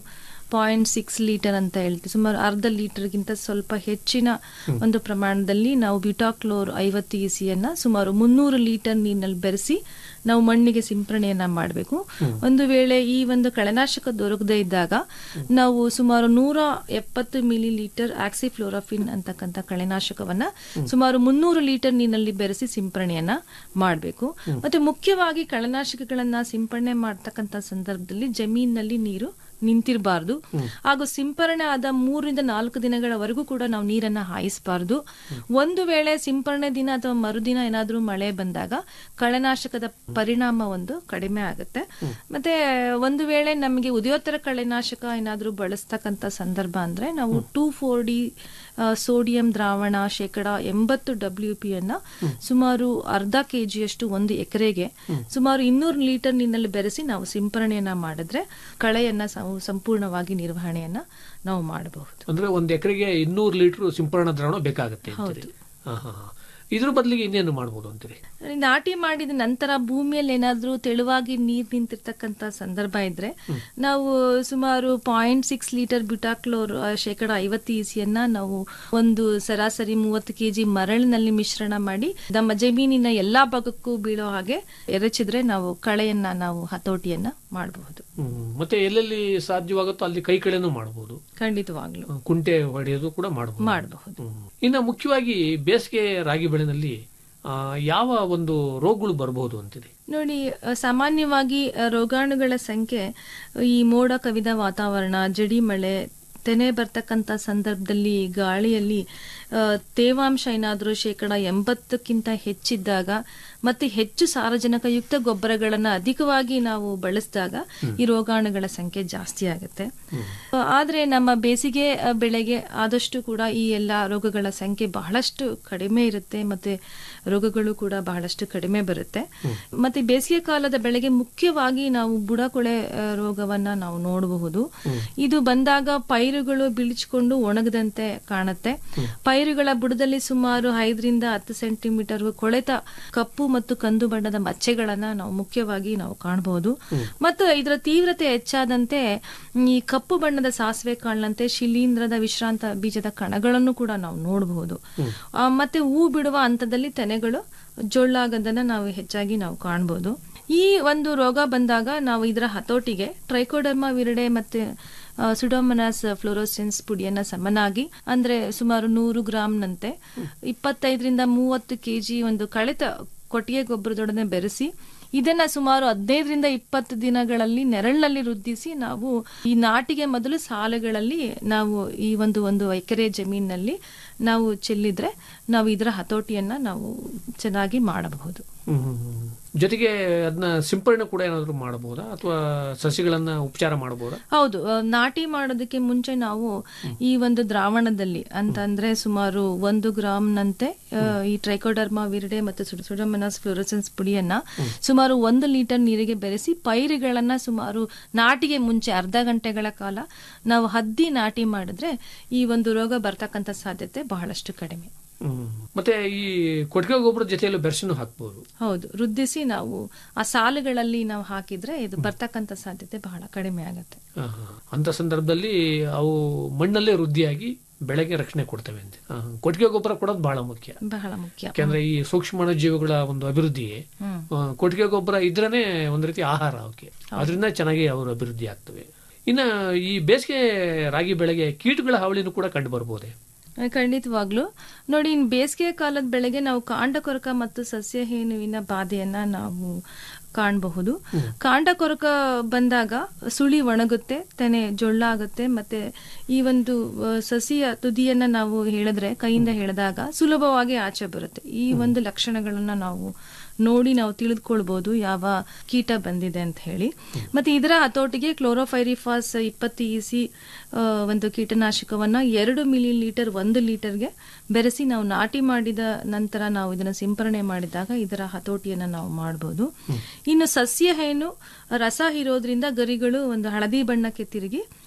ಪಾಯಿಂಟ್ ಸಿಕ್ಸ್ ಲೀಟರ್ ಅಂತ ಹೇಳ್ತೀವಿ ಸುಮಾರು ಅರ್ಧ ಲೀಟರ್ಗಿಂತ ಸ್ವಲ್ಪ ಹೆಚ್ಚಿನ ಒಂದು ಪ್ರಮಾಣದಲ್ಲಿ ನಾವು ಬ್ಯೂಟಾಕ್ಲೋರ್ ಐವತ್ತು ಇ ಸಿಯನ್ನ ಸುಮಾರು ಮುನ್ನೂರು ಲೀಟರ್ ನೀರಿನಲ್ಲಿ ಬೆರೆಸಿ ನಾವು ಮಣ್ಣಿಗೆ ಸಿಂಪರಣೆಯನ್ನ ಮಾಡಬೇಕು ಒಂದು ವೇಳೆ ಈ ಒಂದು ಕಳೆನಾಶಕ ದೊರಕದೇ ಇದ್ದಾಗ ನಾವು ಸುಮಾರು ನೂರ ಎಪ್ಪತ್ತು ಮಿಲಿ ಲೀಟರ್ ಆಕ್ಸಿಫ್ಲೋರಾಫಿನ್ ಅಂತಕ್ಕಂಥ ಕಳೆನಾಶಕವನ್ನ ಸುಮಾರು ಮುನ್ನೂರು ಲೀಟರ್ ನೀರಿನಲ್ಲಿ ಬೆರೆಸಿ ಸಿಂಪರಣೆಯನ್ನ ಮಾಡಬೇಕು ಮತ್ತೆ ಮುಖ್ಯವಾಗಿ ಕಳೆನಾಶಕಗಳನ್ನ ಸಿಂಪರಣೆ ಮಾಡ್ತಕ್ಕಂಥ ಸಂದರ್ಭದಲ್ಲಿ ಜಮೀನಿನಲ್ಲಿ ನೀರು ನಿಂತಿರಬಾರ್ದು ಹಾಗೂ ಸಿಂಪರಣೆ ಆದ ಮೂರರಿಂದ ನಾಲ್ಕು ದಿನಗಳವರೆಗೂ ಕೂಡ ನಾವು ನೀರನ್ನ ಹಾಯಿಸಬಾರ್ದು ಒಂದು ವೇಳೆ ಸಿಂಪರಣೆ ದಿನ ಅಥವಾ ಮರುದಿನ ಏನಾದ್ರೂ ಮಳೆ ಬಂದಾಗ ಕಳೆನಾಶಕದ ಪರಿಣಾಮ ಒಂದು ಕಡಿಮೆ ಆಗುತ್ತೆ ಮತ್ತೆ ಒಂದು ವೇಳೆ ನಮಗೆ ಉದಯೋತ್ತರ ಕಳೆನಾಶಕ ಏನಾದ್ರೂ ಬಳಸ್ತಕ್ಕಂಥ ಸಂದರ್ಭ ಅಂದ್ರೆ ನಾವು ಟೂ ಫೋರ್ ಡಿ ಸೋಡಿಯಂ ದ್ರಾವಣ ಶೇಕಡ ಎಂಬತ್ತು ಡಬ್ಲ್ಯೂ ಪಿ ಅನ್ನ ಸುಮಾರು ಅರ್ಧ ಕೆಜಿಯಷ್ಟು ಒಂದು ಎಕರೆಗೆ ಸುಮಾರು ಇನ್ನೂರು ಲೀಟರ್ ನೀರಿನಲ್ಲಿ ಬೆರೆಸಿ ನಾವು ಸಿಂಪರಣೆಯನ್ನ ಮಾಡಿದ್ರೆ ಕಳೆಯನ್ನ ನಾವು ಸಂಪೂರ್ಣವಾಗಿ ನಿರ್ವಹಣೆಯನ್ನ ನಾವು ಮಾಡಬಹುದು ಅಂದ್ರೆ ಒಂದ್ ಎಕರೆಗೆ ಇನ್ನೂರು ಲೀಟರ್ ಸಿಂಪರಣಾ ದ್ರಾವಣ ಬೇಕಾಗುತ್ತೆ ಅಂತೀರಿ. ಹಾ, ಹಾ, ಹಾ. ಇದ್ರ ಬದಲಿಗೆ ಇನ್ನೇನು ಮಾಡ್ಬೋದು ಅಂತೀರಿ ನಾಟಿ ಮಾಡಿದ ನಂತರ ಭೂಮಿಯಲ್ಲಿ ಏನಾದ್ರೂ ತೆಳುವಾಗಿ ನೀರ್ ನಿಂತಿರ್ತಕ್ಕಂತ ಸಂದರ್ಭ ಇದ್ರೆ ನಾವು ಸುಮಾರು ಪಾಯಿಂಟ್ ಸಿಕ್ಸ್ ಲೀಟರ್ ಬ್ಯುಟಾಕ್ಲೋರ್ ಶೇಕಡ ಐವತ್ತು ಇಸಿಯನ್ನ ನಾವು ಒಂದು ಸರಾಸರಿ ಮೂವತ್ತು ಕೆಜಿ ಮರಳಿನಲ್ಲಿ ಮಿಶ್ರಣ ಮಾಡಿ ನಮ್ಮ ಜಮೀನಿನ ಎಲ್ಲಾ ಭಾಗಕ್ಕೂ ಬೀಳೋ ಹಾಗೆ ಎರಚಿದ್ರೆ ನಾವು ಕಳೆಯನ್ನ ನಾವು ಹತೋಟಿಯನ್ನ ಮಾಡಬಹುದು ಹ್ಮ್. ಮತ್ತೆ ಎಲ್ಲೆಲ್ಲಿ ಸಾಧ್ಯವಾಗುತ್ತೋ ಅಲ್ಲಿ ಕೈ ಕಳೆನೂ ಮಾಡಬಹುದು ಖಂಡಿತವಾಗ್ಲು ಕುಂಟೆ ಹೊಡೆಯೋದು ಕೂಡ ಮಾಡಬಹುದು ಮಾಡಬಹುದು ಇನ್ನು ಮುಖ್ಯವಾಗಿ ಬೇಸಿಗೆ ರಾಗಿ ಬೆಳೆನಲ್ಲಿ ಆ, ಯಾವ ಒಂದು ರೋಗಗಳು ಬರಬಹುದು ಅಂತೀರಿ ನೋಡಿ ಅ, ಸಾಮಾನ್ಯವಾಗಿ ಅ, ರೋಗಾಣುಗಳ ಸಂಖ್ಯೆ ಈ ಮೋಡ ಕವಿದ ವಾತಾವರಣ ಜಡಿ ಮಳೆ ತೆನೆ ಬರ್ತಕ್ಕಂಥ ಸಂದರ್ಭದಲ್ಲಿ ಗಾಳಿಯಲ್ಲಿ ಆ, ತೇವಾಂಶ ಏನಾದರೂ ಶೇಕಡ ಎಂಬತ್ತಕ್ಕಿಂತ ಹೆಚ್ಚಿದ್ದಾಗ ಮತ್ತೆ ಹೆಚ್ಚು ಸಾರಜನಕಯುಕ್ತ ಗೊಬ್ಬರಗಳನ್ನ ಅಧಿಕವಾಗಿ ನಾವು ಬಳಸಿದಾಗ ಈ ರೋಗಾಣುಗಳ ಸಂಖ್ಯೆ ಜಾಸ್ತಿ ಆಗುತ್ತೆ ಆ, ಆದ್ರೆ ನಮ್ಮ ಬೇಸಿಗೆ ಆ, ಬೆಳೆಗೆ ಆದಷ್ಟು ಕೂಡ ಈ ಎಲ್ಲ ರೋಗಗಳ ಸಂಖ್ಯೆ ಬಹಳಷ್ಟು ಕಡಿಮೆ ಇರುತ್ತೆ ಮತ್ತೆ ರೋಗಗಳು ಕೂಡ ಬಹಳಷ್ಟು ಕಡಿಮೆ ಬರುತ್ತೆ ಮತ್ತೆ ಬೇಸಿಗೆ ಕಾಲದ ಬೆಳೆಗೆ ಮುಖ್ಯವಾಗಿ ನಾವು ಬುಡಕೊಳೆ ಆ, ರೋಗವನ್ನ ನಾವು ನೋಡಬಹುದು ಇದು ಬಂದಾಗ ಪೈರುಗಳು ಬಿಳಿಚಿಕೊಂಡು ಒಣಗದಂತೆ ಕಾಣುತ್ತೆ ಪೈರುಗಳ ಬುಡದಲ್ಲಿ ಸುಮಾರು ಐದರಿಂದ ಹತ್ತು ಸೆಂಟಿಮೀಟರ್ ಕೊಳೆತ ಕಪ್ಪು ಮತ್ತು ಕಂದು ಬಣ್ಣದ ಮಚ್ಚೆಗಳನ್ನ ನಾವು ಮುಖ್ಯವಾಗಿ ನಾವು ಕಾಣಬಹುದು ಮತ್ತು ಇದರ ತೀವ್ರತೆ ಹೆಚ್ಚಾದಂತೆ ಈ ಕಪ್ಪು ಬಣ್ಣದ ಸಾಸಿವೆ ಕಾಳಿನಂತೆ ಶಿಲೀಂಧ್ರದ ವಿಶ್ರಾಂತ ಬೀಜದ ಕಣಗಳನ್ನು ಕೂಡ ನಾವು ನೋಡಬಹುದು ಆ, ಮತ್ತೆ ಹೂ ಬಿಡುವ ಹಂತದಲ್ಲಿ ತೆನೆಗಳು ಜೊಳ್ಳಾಗದನ್ನ ನಾವು ಹೆಚ್ಚಾಗಿ ನಾವು ಕಾಣಬಹುದು ಈ ಒಂದು ರೋಗ ಬಂದಾಗ ನಾವು ಇದರ ಹತೋಟಿಗೆ ಟ್ರೈಕೋಡರ್ಮಾ ವಿರಡೆ ಮತ್ತೆ ಸುಡೋಮನಾಸ್ ಫ್ಲೋರೋಸಿನ್ಸ್ ಪುಡಿಯನ್ನ ಸಮನಾಗಿ ಅಂದ್ರೆ ಸುಮಾರು ನೂರು ಗ್ರಾಂನಂತೆ ಇಪ್ಪತ್ತೈದರಿಂದ ಮೂವತ್ತು ಕೆಜಿ ಒಂದು ಕಳೆತ ಕೊಟ್ಟಿಗೆ ಗೊಬ್ಬರದೊಡನೆ ಬೆರೆಸಿ ಇದನ್ನ ಸುಮಾರು ಹದಿನೈದರಿಂದ ಇಪ್ಪತ್ತು ದಿನಗಳಲ್ಲಿ ನೆರಳಿನಲ್ಲಿ ವೃದ್ಧಿಸಿ ನಾವು ಈ ನಾಟಿಗೆ ಮೊದಲು ಸಾಲುಗಳಲ್ಲಿ ನಾವು ಈ ಒಂದು ಒಂದು ಎಕರೆ ಜಮೀನಿನಲ್ಲಿ ನಾವು ಚೆಲ್ಲಿದ್ರೆ ನಾವು ಇದರ ಹತೋಟಿಯನ್ನ ನಾವು ಚೆನ್ನಾಗಿ ಮಾಡಬಹುದು ಹ್ಮ್, ಹ್ಮ್, ಹ್ಮ್. ಜೊತೆಗೆ ಅದನ್ನ ಸಿಂಪರಣೆ ಕೂಡ ಏನಾದ್ರು ಮಾಡಬಹುದಾ ಅಥವಾ ಸಸಿಗಳನ್ನ ಉಪಚಾರ ಮಾಡಬಹುದಾ ಹೌದು ಆ, ನಾಟಿ ಮಾಡೋದಕ್ಕೆ ಮುಂಚೆ ನಾವು ಈ ಒಂದು ದ್ರಾವಣದಲ್ಲಿ ಅಂತಂದ್ರೆ ಸುಮಾರು ಒಂದು ಗ್ರಾಮ್ನಂತೆ ಆ, ಈ ಟ್ರೈಕೋಡರ್ಮಾ ವಿರಡೆ ಮತ್ತು ಸುಡಮನಸ್ ಫ್ಲೋರಸೆನ್ಸ್ ಪುಡಿಯನ್ನ ಸುಮಾರು ಒಂದು ಲೀಟರ್ ನೀರಿಗೆ ಬೆರೆಸಿ ಪೈರುಗಳನ್ನ ಸುಮಾರು ನಾಟಿಗೆ ಮುಂಚೆ ಅರ್ಧ ಗಂಟೆಗಳ ಕಾಲ ನಾವು ಹದ್ದಿ ನಾಟಿ ಮಾಡಿದ್ರೆ ಈ ಒಂದು ರೋಗ ಬರ್ತಕ್ಕಂಥ ಸಾಧ್ಯತೆ ಬಹಳಷ್ಟು ಕಡಿಮೆ ಹ್ಮ್. ಮತ್ತೆ ಈ ಕೊಟ್ಟಿಗೆ ಗೊಬ್ಬರದ ಜೊತೆಯಲ್ಲೂ ಬೆರ್ಸಿನೂ ಹಾಕ್ಬಹುದು ಹೌದು ವೃದ್ಧಿಸಿ ನಾವು ಆ ಸಾಲುಗಳಲ್ಲಿ ನಾವು ಹಾಕಿದ್ರೆ ಇದು ಬರ್ತಕ್ಕಂಥ ಸಾಧ್ಯತೆ ಬಹಳ ಕಡಿಮೆ ಆಗುತ್ತೆ ಅಂತ ಸಂದರ್ಭದಲ್ಲಿ ಅವು ಮಣ್ಣಲ್ಲೇ ವೃದ್ಧಿಯಾಗಿ ಬೆಳೆಗೆ ರಕ್ಷಣೆ ಕೊಡ್ತವೆ ಅಂತ ಆ, ಕೊಟ್ಟಿಗೆ ಗೊಬ್ಬರ ಕೊಡೋದು ಬಹಳ ಮುಖ್ಯ ಬಹಳ ಮುಖ್ಯ ಯಾಕಂದ್ರೆ ಈ ಸೂಕ್ಷ್ಮ ಜೀವಿಗಳ ಒಂದು ಅಭಿವೃದ್ಧಿಗೆ ಹ್ಮ್. ಆ, ಕೊಟ್ಟಿಗೆ ಗೊಬ್ಬರ ಇದ್ರೇನೆ ಒಂದ್ ರೀತಿ ಆಹಾರ ಅವಕ್ಕೆ ಅದರಿಂದ ಚೆನ್ನಾಗಿ ಅವರು ಅಭಿವೃದ್ಧಿ ಆಗ್ತವೆ ಇನ್ನ ಈ ಬೇಸಿಗೆ ರಾಗಿ ಬೆಳೆಗೆ ಕೀಟಗಳ ಹಾವಳಿನೂ ಕೂಡ ಕಂಡು ಬರ್ಬೋದೆ ಖಂಡಿತವಾಗ್ಲು ನೋಡಿ ಇನ್ ಬೇಸಿಗೆ ಕಾಲದ ಬೆಳೆಗೆ ನಾವು ಕಾಂಡ ಕೊರಕ ಮತ್ತು ಸಸ್ಯ ಹೇನುವಿನ ಬಾಧೆಯನ್ನ ನಾವು ಕಾಣಬಹುದು ಕಾಂಡ ಕೊರಕ ಬಂದಾಗ ಸುಳಿ ಒಣಗುತ್ತೆ ತೆನೆ ಜೊಳ್ಳಾಗುತ್ತೆ ಮತ್ತೆ ಈ ಒಂದು ಆ, ಸಸಿಯ ತುದಿಯನ್ನ ನಾವು ಹೇಳಿದ್ರೆ ಕೈಯಿಂದ ಹೇಳಿದಾಗ ಸುಲಭವಾಗಿ ಆಚೆ ಬರುತ್ತೆ ಈ ಒಂದು ಲಕ್ಷಣಗಳನ್ನ ನಾವು ನೋಡಿ ನಾವು ತಿಳಿದುಕೊಳ್ಬಹುದು ಯಾವ ಕೀಟ ಬಂದಿದೆ ಅಂತ ಹೇಳಿ ಮತ್ತೆ ಇದರ ಹತೋಟಿಗೆ ಕ್ಲೋರೋಫೈರಿಫಾಸ್ ಇಪ್ಪತ್ತು ಇಸಿ ಒಂದು ಕೀಟನಾಶಕವನ್ನ ಎರಡು ಮಿಲಿ ಲೀಟರ್ ಒಂದು ಲೀಟರ್ಗೆ ಬೆರೆಸಿ ನಾವು ನಾಟಿ ಮಾಡಿದ ನಂತರ ನಾವು ಇದನ್ನ ಸಿಂಪರಣೆ ಮಾಡಿದಾಗ ಇದರ ಹತೋಟಿಯನ್ನ ನಾವು ಮಾಡಬಹುದು ಇನ್ನು ಸಸ್ಯ ಹೇನು ರಸ ಹೀರೋದ್ರಿಂದ ಗರಿಗಳು ಒಂದು ಹಳದಿ ಬಣ್ಣಕ್ಕೆ ತಿರುಗಿ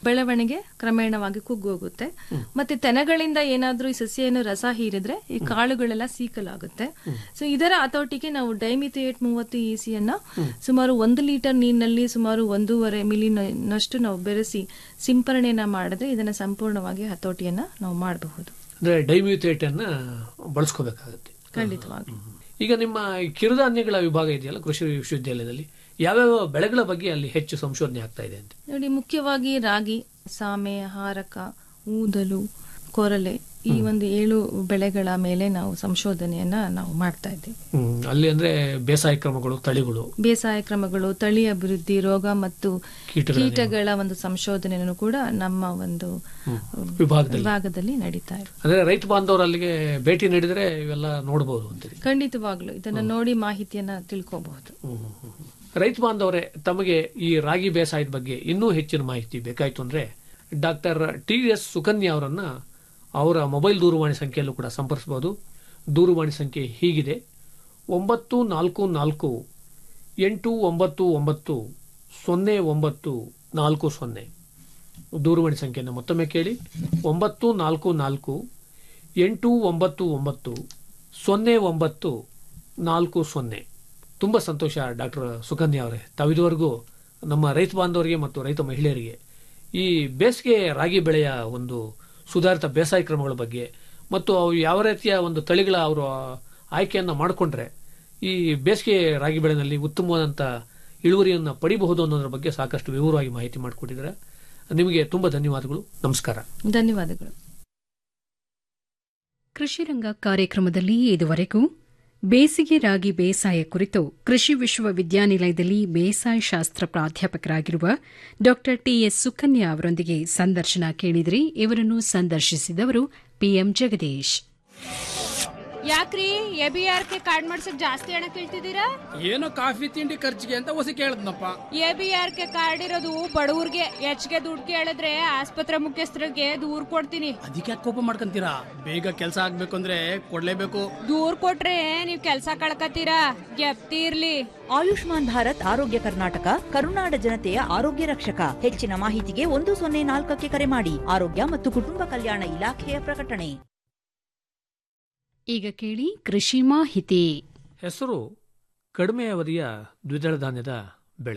ಬೆಳವಣಿಗೆ ಕ್ರಮೇಣವಾಗಿ ಕುಗ್ಗೋಗುತ್ತೆ ಮತ್ತೆ ತೆನೆಗಳಿಂದ ಏನಾದ್ರೂ ಈ ಸಸ್ಯ ಏನು ರಸ ಹೀರಿದ್ರೆ ಈ ಕಾಳುಗಳೆಲ್ಲ ಸೀಕಲಾಗುತ್ತೆ ಸೊ ಇದರ ಹತೋಟಿಗೆ ನಾವು ಡೈಮಿಥಿಯೇಟ್ ಮೂವತ್ತು ಇಸಿಯನ್ನ ಸುಮಾರು ಒಂದು ಲೀಟರ್ ನೀರಿನಲ್ಲಿ ಸುಮಾರು ಒಂದೂವರೆ ಮಿಲಿನಷ್ಟು ನಾವು ಬೆರೆಸಿ ಸಿಂಪರಣೆಯನ್ನ ಮಾಡಿದ್ರೆ ಇದನ್ನ ಸಂಪೂರ್ಣವಾಗಿ ಹತೋಟಿಯನ್ನ ನಾವು ಮಾಡಬಹುದು ಅಂದ್ರೆ ಡೈಮ್ಯೂಥೇಟ್ ಅನ್ನ ಬಳಸ್ಕೋಬೇಕಾಗುತ್ತೆ ಖಂಡಿತವಾಗಿ ಈಗ ನಿಮ್ಮ ಈ ಕಿರುಧಾನ್ಯಗಳ ವಿಭಾಗ ಇದೆಯಲ್ಲ ಕೃಷಿ ವಿಶ್ವವಿದ್ಯಾಲಯದಲ್ಲಿ ಯಾವ್ಯಾವ ಬೆಳೆಗಳ ಬಗ್ಗೆ ಅಲ್ಲಿ ಹೆಚ್ಚು ಸಂಶೋಧನೆ ಆಗ್ತಾ ಇದೆ ಅಂತ ನೋಡಿ ಮುಖ್ಯವಾಗಿ ರಾಗಿ ಸಾಮೆ ಹಾರಕ ಊದಲು ಕೊರಲೆ ಈ ಒಂದು ಏಳು ಬೆಳೆಗಳ ಮೇಲೆ ನಾವು ಸಂಶೋಧನೆಯನ್ನ ನಾವು ಮಾಡ್ತಾ ಇದ್ದೀವಿ ಹ್ಮ್. ಅಲ್ಲಿ ಅಂದ್ರೆ ಬೇಸಾಯ ಕ್ರಮಗಳು ತಳಿಗಳು ಬೇಸಾಯ ಕ್ರಮಗಳು ತಳಿ ಅಭಿವೃದ್ಧಿ ರೋಗ ಮತ್ತು ಕೀಟಗಳ ಕೀಟಗಳ ಒಂದು ಸಂಶೋಧನೆಯನ್ನು ಕೂಡ ನಮ್ಮ ಒಂದು ವಿಭಾಗದಲ್ಲಿ ವಿಭಾಗದಲ್ಲಿ ನಡೀತಾ ಇದೆ ಅಂದ್ರೆ ರೈತ ಬಾಂಧವರು ಅಲ್ಲಿಗೆ ಭೇಟಿ ನೀಡಿದ್ರೆ ಇವೆಲ್ಲ ನೋಡಬಹುದು ಅಂತೀರಿ ಖಂಡಿತವಾಗ್ಲು ಇದನ್ನ ನೋಡಿ ಮಾಹಿತಿಯನ್ನ ತಿಳ್ಕೋಬಹುದು ರೈತ ಬಾಂಧವರೇ ತಮಗೆ ಈ ರಾಗಿ ಬೇಸಾಯದ ಬಗ್ಗೆ ಇನ್ನೂ ಹೆಚ್ಚಿನ ಮಾಹಿತಿ ಬೇಕಾಯ್ತು ಅಂದ್ರೆ ಡಾಕ್ಟರ್ ಟಿ ಎಸ್ ಸುಕನ್ಯಾ ಅವರನ್ನ ಅವರ ಮೊಬೈಲ್ ದೂರವಾಣಿ ಸಂಖ್ಯೆಯಲ್ಲೂ ಕೂಡ ಸಂಪರ್ಸಬಹುದು ದೂರವಾಣಿ ಸಂಖ್ಯೆ ಹೀಗಿದೆ ಒಂಬತ್ತು ನಾಲ್ಕು ನಾಲ್ಕು ಎಂಟು ಒಂಬತ್ತು ಒಂಬತ್ತು ಸೊನ್ನೆ ಒಂಬತ್ತು ನಾಲ್ಕು ಸೊನ್ನೆ ದೂರವಾಣಿ ಸಂಖ್ಯೆಯನ್ನು ಮತ್ತೊಮ್ಮೆ ಕೇಳಿ ಒಂಬತ್ತು ನಾಲ್ಕು ನಾಲ್ಕು ಎಂಟು ಒಂಬತ್ತು ಒಂಬತ್ತು ಸೊನ್ನೆ ಒಂಬತ್ತು ನಾಲ್ಕು ಸೊನ್ನೆ ತುಂಬ ಸಂತೋಷ ಡಾಕ್ಟರ್ ಸುಕನ್ಯಾ ಅವರೇ ತಾವಿದುವರೆಗೂ ನಮ್ಮ ರೈತ ಬಾಂಧವರಿಗೆ ಮತ್ತು ರೈತ ಮಹಿಳೆಯರಿಗೆ ಈ ಬೇಸಿಗೆ ರಾಗಿ ಬೆಳೆಯ ಒಂದು ಸುಧಾರಿತ ಬೇಸಾಯ ಕ್ರಮಗಳ ಬಗ್ಗೆ ಮತ್ತು ಅವು ಯಾವ ರೀತಿಯ ಒಂದು ತಳಿಗಳ ಅವರು ಆಯ್ಕೆಯನ್ನು ಮಾಡಿಕೊಂಡ್ರೆ ಈ ಬೇಸಿಗೆ ರಾಗಿ ಬೆಳೆನಲ್ಲಿ ಉತ್ತಮವಾದಂಥ ಇಳುವರಿಯನ್ನು ಪಡಿಬಹುದು ಅನ್ನೋದ್ರ ಬಗ್ಗೆ ಸಾಕಷ್ಟು ವಿವರವಾಗಿ ಮಾಹಿತಿ ಮಾಡಿಕೊಟ್ಟಿದ್ದಾರೆ ನಿಮಗೆ ತುಂಬ ಧನ್ಯವಾದಗಳು ನಮಸ್ಕಾರ ಧನ್ಯವಾದಗಳು ಕೃಷಿರಂಗ ಕಾರ್ಯಕ್ರಮದಲ್ಲಿ ಇದುವರೆಗೂ ಬೇಸಿಗೆ ರಾಗಿ ಬೇಸಾಯ ಕುರಿತು ಕೃಷಿ ವಿಶ್ವವಿದ್ಯಾನಿಲಯದಲ್ಲಿ ಬೇಸಾಯ ಶಾಸ್ತ್ರ ಪ್ರಾಧ್ಯಾಪಕರಾಗಿರುವ ಡಾ ಟಿಎಸ್ ಸುಕನ್ಯಾ ಅವರೊಂದಿಗೆ ಸಂದರ್ಶನ ಕೇಳಿದ್ರಿ ಇವರನ್ನು ಸಂದರ್ಶಿಸಿದವರು ಪಿಎಂ ಜಗದೀಶ್ ಯಾಕ್ರಿ A B R K card ಮಾಡ್ಸಕ್ ಜಾಸ್ತಿ ಹಣ ಕೇಳ್ತಿದ್ದೀರಾ ಏನೋ ಕಾಫಿ ತಿಂಡಿ ಖರ್ಚಿಗೆ ಅಂತ ಹೊಸ ಕೇಳದ್ನಪ್ಪ A B R K card ಇರೋದು ಬಡವ್ರಿಗೆ ಹೆಚ್ಚಿಗೆ ದುಡ್ಡು ಕೇಳಿದ್ರೆ ಆಸ್ಪತ್ರೆ ಮುಖ್ಯಸ್ಥರಿಗೆ ದೂರ್ ಕೊಡ್ತೀನಿ ಅದಕ್ಕೆ ಕೋಪ ಮಾಡ್ಕೊಂತೀರಾ ಬೇಗ ಕೆಲಸ ಆಗ್ಬೇಕು ಅಂದ್ರೆ ಕೊಡ್ಲೇಬೇಕು ದೂರ್ ಕೊಟ್ರೆ ನೀವ್ ಕೆಲ್ಸ ಕಳ್ಕತ್ತೀರಾ ಗೆಪ್ತಿ ಇರ್ಲಿ ಆಯುಷ್ಮಾನ್ ಭಾರತ್ ಆರೋಗ್ಯ ಕರ್ನಾಟಕ ಕರುನಾಡ ಜನತೆಯ ಆರೋಗ್ಯ ರಕ್ಷಕ ಹೆಚ್ಚಿನ ಮಾಹಿತಿಗೆ ಒಂದು ಸೊನ್ನೆ ನಾಲ್ಕಕ್ಕೆ ಕರೆ ಮಾಡಿ ಆರೋಗ್ಯ ಮತ್ತು ಕುಟುಂಬ ಕಲ್ಯಾಣ ಇಲಾಖೆಯ ಪ್ರಕಟಣೆ ಈಗ ಕೇಳಿ ಕೃಷಿ ಮಾಹಿತಿ ಹೆಸರು ಕಡಿಮೆ ಅವಧಿಯ ದ್ವಿದಳ ಧಾನ್ಯದ ಬೆಳೆ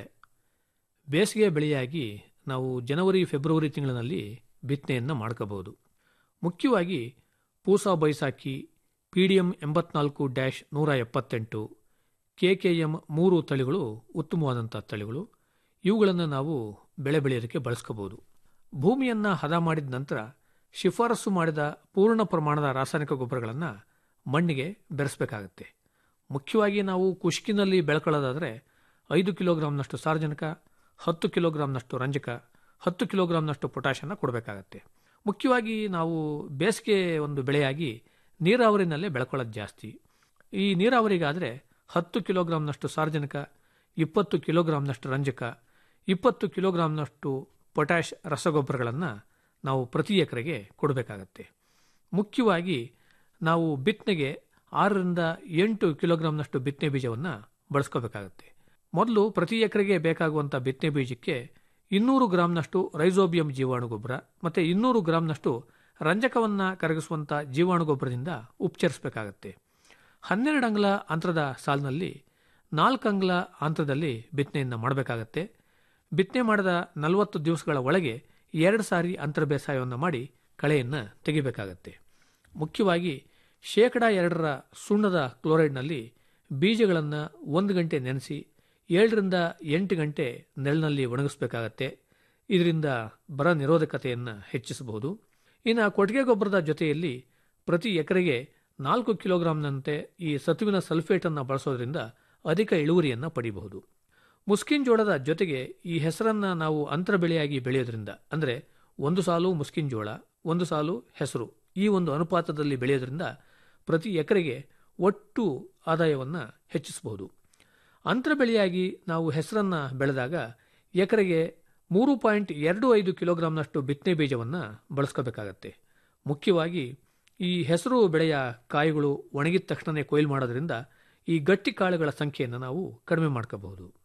ಬೇಸಿಗೆ ಬೆಳೆಯಾಗಿ ನಾವು ಜನವರಿ ಫೆಬ್ರವರಿ ತಿಂಗಳಿನಲ್ಲಿ ಬಿತ್ತನೆಯನ್ನು ಮಾಡ್ಕೋಬಹುದು ಮುಖ್ಯವಾಗಿ Pusa Baisakhi P D M ಎಂಬತ್ನಾಲ್ಕು ಡ್ಯಾಶ್ ನೂರ ಎಪ್ಪತ್ತೆಂಟು ಕೆ ಕೆ ಎಂ ಮೂರು ತಳಿಗಳು ಉತ್ತಮವಾದಂಥ ತಳಿಗಳು ಇವುಗಳನ್ನು ನಾವು ಬೆಳೆ ಬೆಳೆಯೋದಕ್ಕೆ ಬಳಸ್ಕೋಬಹುದು ಭೂಮಿಯನ್ನು ಹದ ಮಾಡಿದ ನಂತರ ಶಿಫಾರಸು ಮಾಡಿದ ಪೂರ್ಣ ಪ್ರಮಾಣದ ರಾಸಾಯನಿಕ ಗೊಬ್ಬರಗಳನ್ನು ಮಣ್ಣಿಗೆ ಬೆರೆಸಬೇಕಾಗತ್ತೆ ಮುಖ್ಯವಾಗಿ ನಾವು ಕುಷ್ಕಿನಲ್ಲಿ ಬೆಳ್ಕೊಳ್ಳೋದಾದರೆ ಐದು ಕಿಲೋಗ್ರಾಂನಷ್ಟು ಸಾರಜನಕ ಹತ್ತು ಕಿಲೋಗ್ರಾಂನಷ್ಟು ರಂಜಕ ಹತ್ತು ಕಿಲೋಗ್ರಾಂನಷ್ಟು ಪೊಟ್ಯಾಷನ್ನು ಕೊಡಬೇಕಾಗತ್ತೆ ಮುಖ್ಯವಾಗಿ ನಾವು ಬೇಸಿಗೆ ಒಂದು ಬೆಳೆಯಾಗಿ ನೀರಾವರಿನಲ್ಲೇ ಬೆಳ್ಕೊಳ್ಳೋದು ಜಾಸ್ತಿ ಈ ನೀರಾವರಿಗಾದರೆ ಹತ್ತು ಕಿಲೋಗ್ರಾಂನಷ್ಟು ಸಾರಜನಕ ಇಪ್ಪತ್ತು ಕಿಲೋಗ್ರಾಂನಷ್ಟು ರಂಜಕ ಇಪ್ಪತ್ತು ಕಿಲೋಗ್ರಾಂನಷ್ಟು ಪೊಟ್ಯಾಷ್ ರಸಗೊಬ್ಬರಗಳನ್ನು ನಾವು ಪ್ರತಿ ಎಕರೆಗೆ ಕೊಡಬೇಕಾಗತ್ತೆ ಮುಖ್ಯವಾಗಿ ನಾವು ಬಿತ್ತನೆಗೆ ಆರರಿಂದ ಎಂಟು ಕಿಲೋಗ್ರಾಂನಷ್ಟು ಬಿತ್ತನೆ ಬೀಜವನ್ನು ಬಳಸ್ಕೋಬೇಕಾಗತ್ತೆ ಮೊದಲು ಪ್ರತಿ ಎಕರೆಗೆ ಬೇಕಾಗುವಂಥ ಬಿತ್ತನೆ ಬೀಜಕ್ಕೆ ಇನ್ನೂರು ಗ್ರಾಂನಷ್ಟು ರೈಸೋಬಿಯಂ ಜೀವಾಣು ಗೊಬ್ಬರ ಮತ್ತು ಇನ್ನೂರು ಗ್ರಾಂನಷ್ಟು ರಂಜಕವನ್ನು ಕರಗಿಸುವಂಥ ಜೀವಾಣು ಗೊಬ್ಬರದಿಂದ ಉಪಚರಿಸಬೇಕಾಗತ್ತೆ ಹನ್ನೆರಡು ಅಂಗ್ಲ ಅಂತರದ ಸಾಲಿನಲ್ಲಿ ನಾಲ್ಕು ಅಂಗ್ಲ ಅಂತರದಲ್ಲಿ ಬಿತ್ತನೆಯನ್ನು ಮಾಡಬೇಕಾಗತ್ತೆ ಬಿತ್ತನೆ ಮಾಡಿದ ನಲವತ್ತು ದಿವಸಗಳ ಒಳಗೆ ಎರಡು ಸಾರಿ ಅಂತರ ಬೇಸಾಯವನ್ನು ಮಾಡಿ ಕಳೆಯನ್ನು ತೆಗಿಬೇಕಾಗತ್ತೆ ಮುಖ್ಯವಾಗಿ ಶೇಕಡ ಎರಡರ ಸುಣ್ಣದ ಕ್ಲೋರೈಡ್ನಲ್ಲಿ ಬೀಜಗಳನ್ನು ಒಂದು ಗಂಟೆ ನೆನೆಸಿ ಏಳರಿಂದ ಎಂಟು ಗಂಟೆ ನೆರಳಿನಲ್ಲಿ ಒಣಗಿಸಬೇಕಾಗತ್ತೆ ಇದರಿಂದ ಬರ ನಿರೋಧಕತೆಯನ್ನು ಹೆಚ್ಚಿಸಬಹುದು ಇನ್ನು ಕೊಟ್ಟಿಗೆ ಗೊಬ್ಬರದ ಜೊತೆಯಲ್ಲಿ ಪ್ರತಿ ಎಕರೆಗೆ ನಾಲ್ಕು ಕಿಲೋಗ್ರಾಂನಂತೆ ಈ ಸತುವಿನ ಸಲ್ಫೇಟನ್ನು ಬಳಸೋದ್ರಿಂದ ಅಧಿಕ ಇಳುವರಿಯನ್ನು ಪಡೆಯಬಹುದು ಮುಸ್ಕಿನ್ ಜೋಳದ ಜೊತೆಗೆ ಈ ಹೆಸರನ್ನು ನಾವು ಅಂತರ ಬೆಳೆಯಾಗಿ ಬೆಳೆಯೋದ್ರಿಂದ ಅಂದರೆ ಒಂದು ಸಾಲು ಮುಸ್ಕಿನ್ ಜೋಳ ಒಂದು ಸಾಲು ಹೆಸರು ಈ ಒಂದು ಅನುಪಾತದಲ್ಲಿ ಬೆಳೆಯೋದ್ರಿಂದ ಪ್ರತಿ ಎಕರೆಗೆ ಒಟ್ಟು ಆದಾಯವನ್ನು ಹೆಚ್ಚಿಸಬಹುದು ಅಂತರ ಬೆಳೆಯಾಗಿ ನಾವು ಹೆಸರನ್ನು ಬೆಳೆದಾಗ ಎಕರೆಗೆ ಮೂರು ಪಾಯಿಂಟ್ ಎರಡು ಐದು ಕಿಲೋಗ್ರಾಂನಷ್ಟು ಬಿತ್ತನೆ ಬೀಜವನ್ನು ಬಳಸ್ಕೋಬೇಕಾಗತ್ತೆ ಮುಖ್ಯವಾಗಿ ಈ ಹೆಸರು ಬೆಳೆಯ ಕಾಯಿಗಳು ಒಣಗಿದ ತಕ್ಷಣವೇ ಕೊಯ್ಲು ಮಾಡೋದ್ರಿಂದ ಈ ಗಟ್ಟಿ ಕಾಳುಗಳ ಸಂಖ್ಯೆಯನ್ನು ನಾವು ಕಡಿಮೆ ಮಾಡ್ಕೋಬಹುದು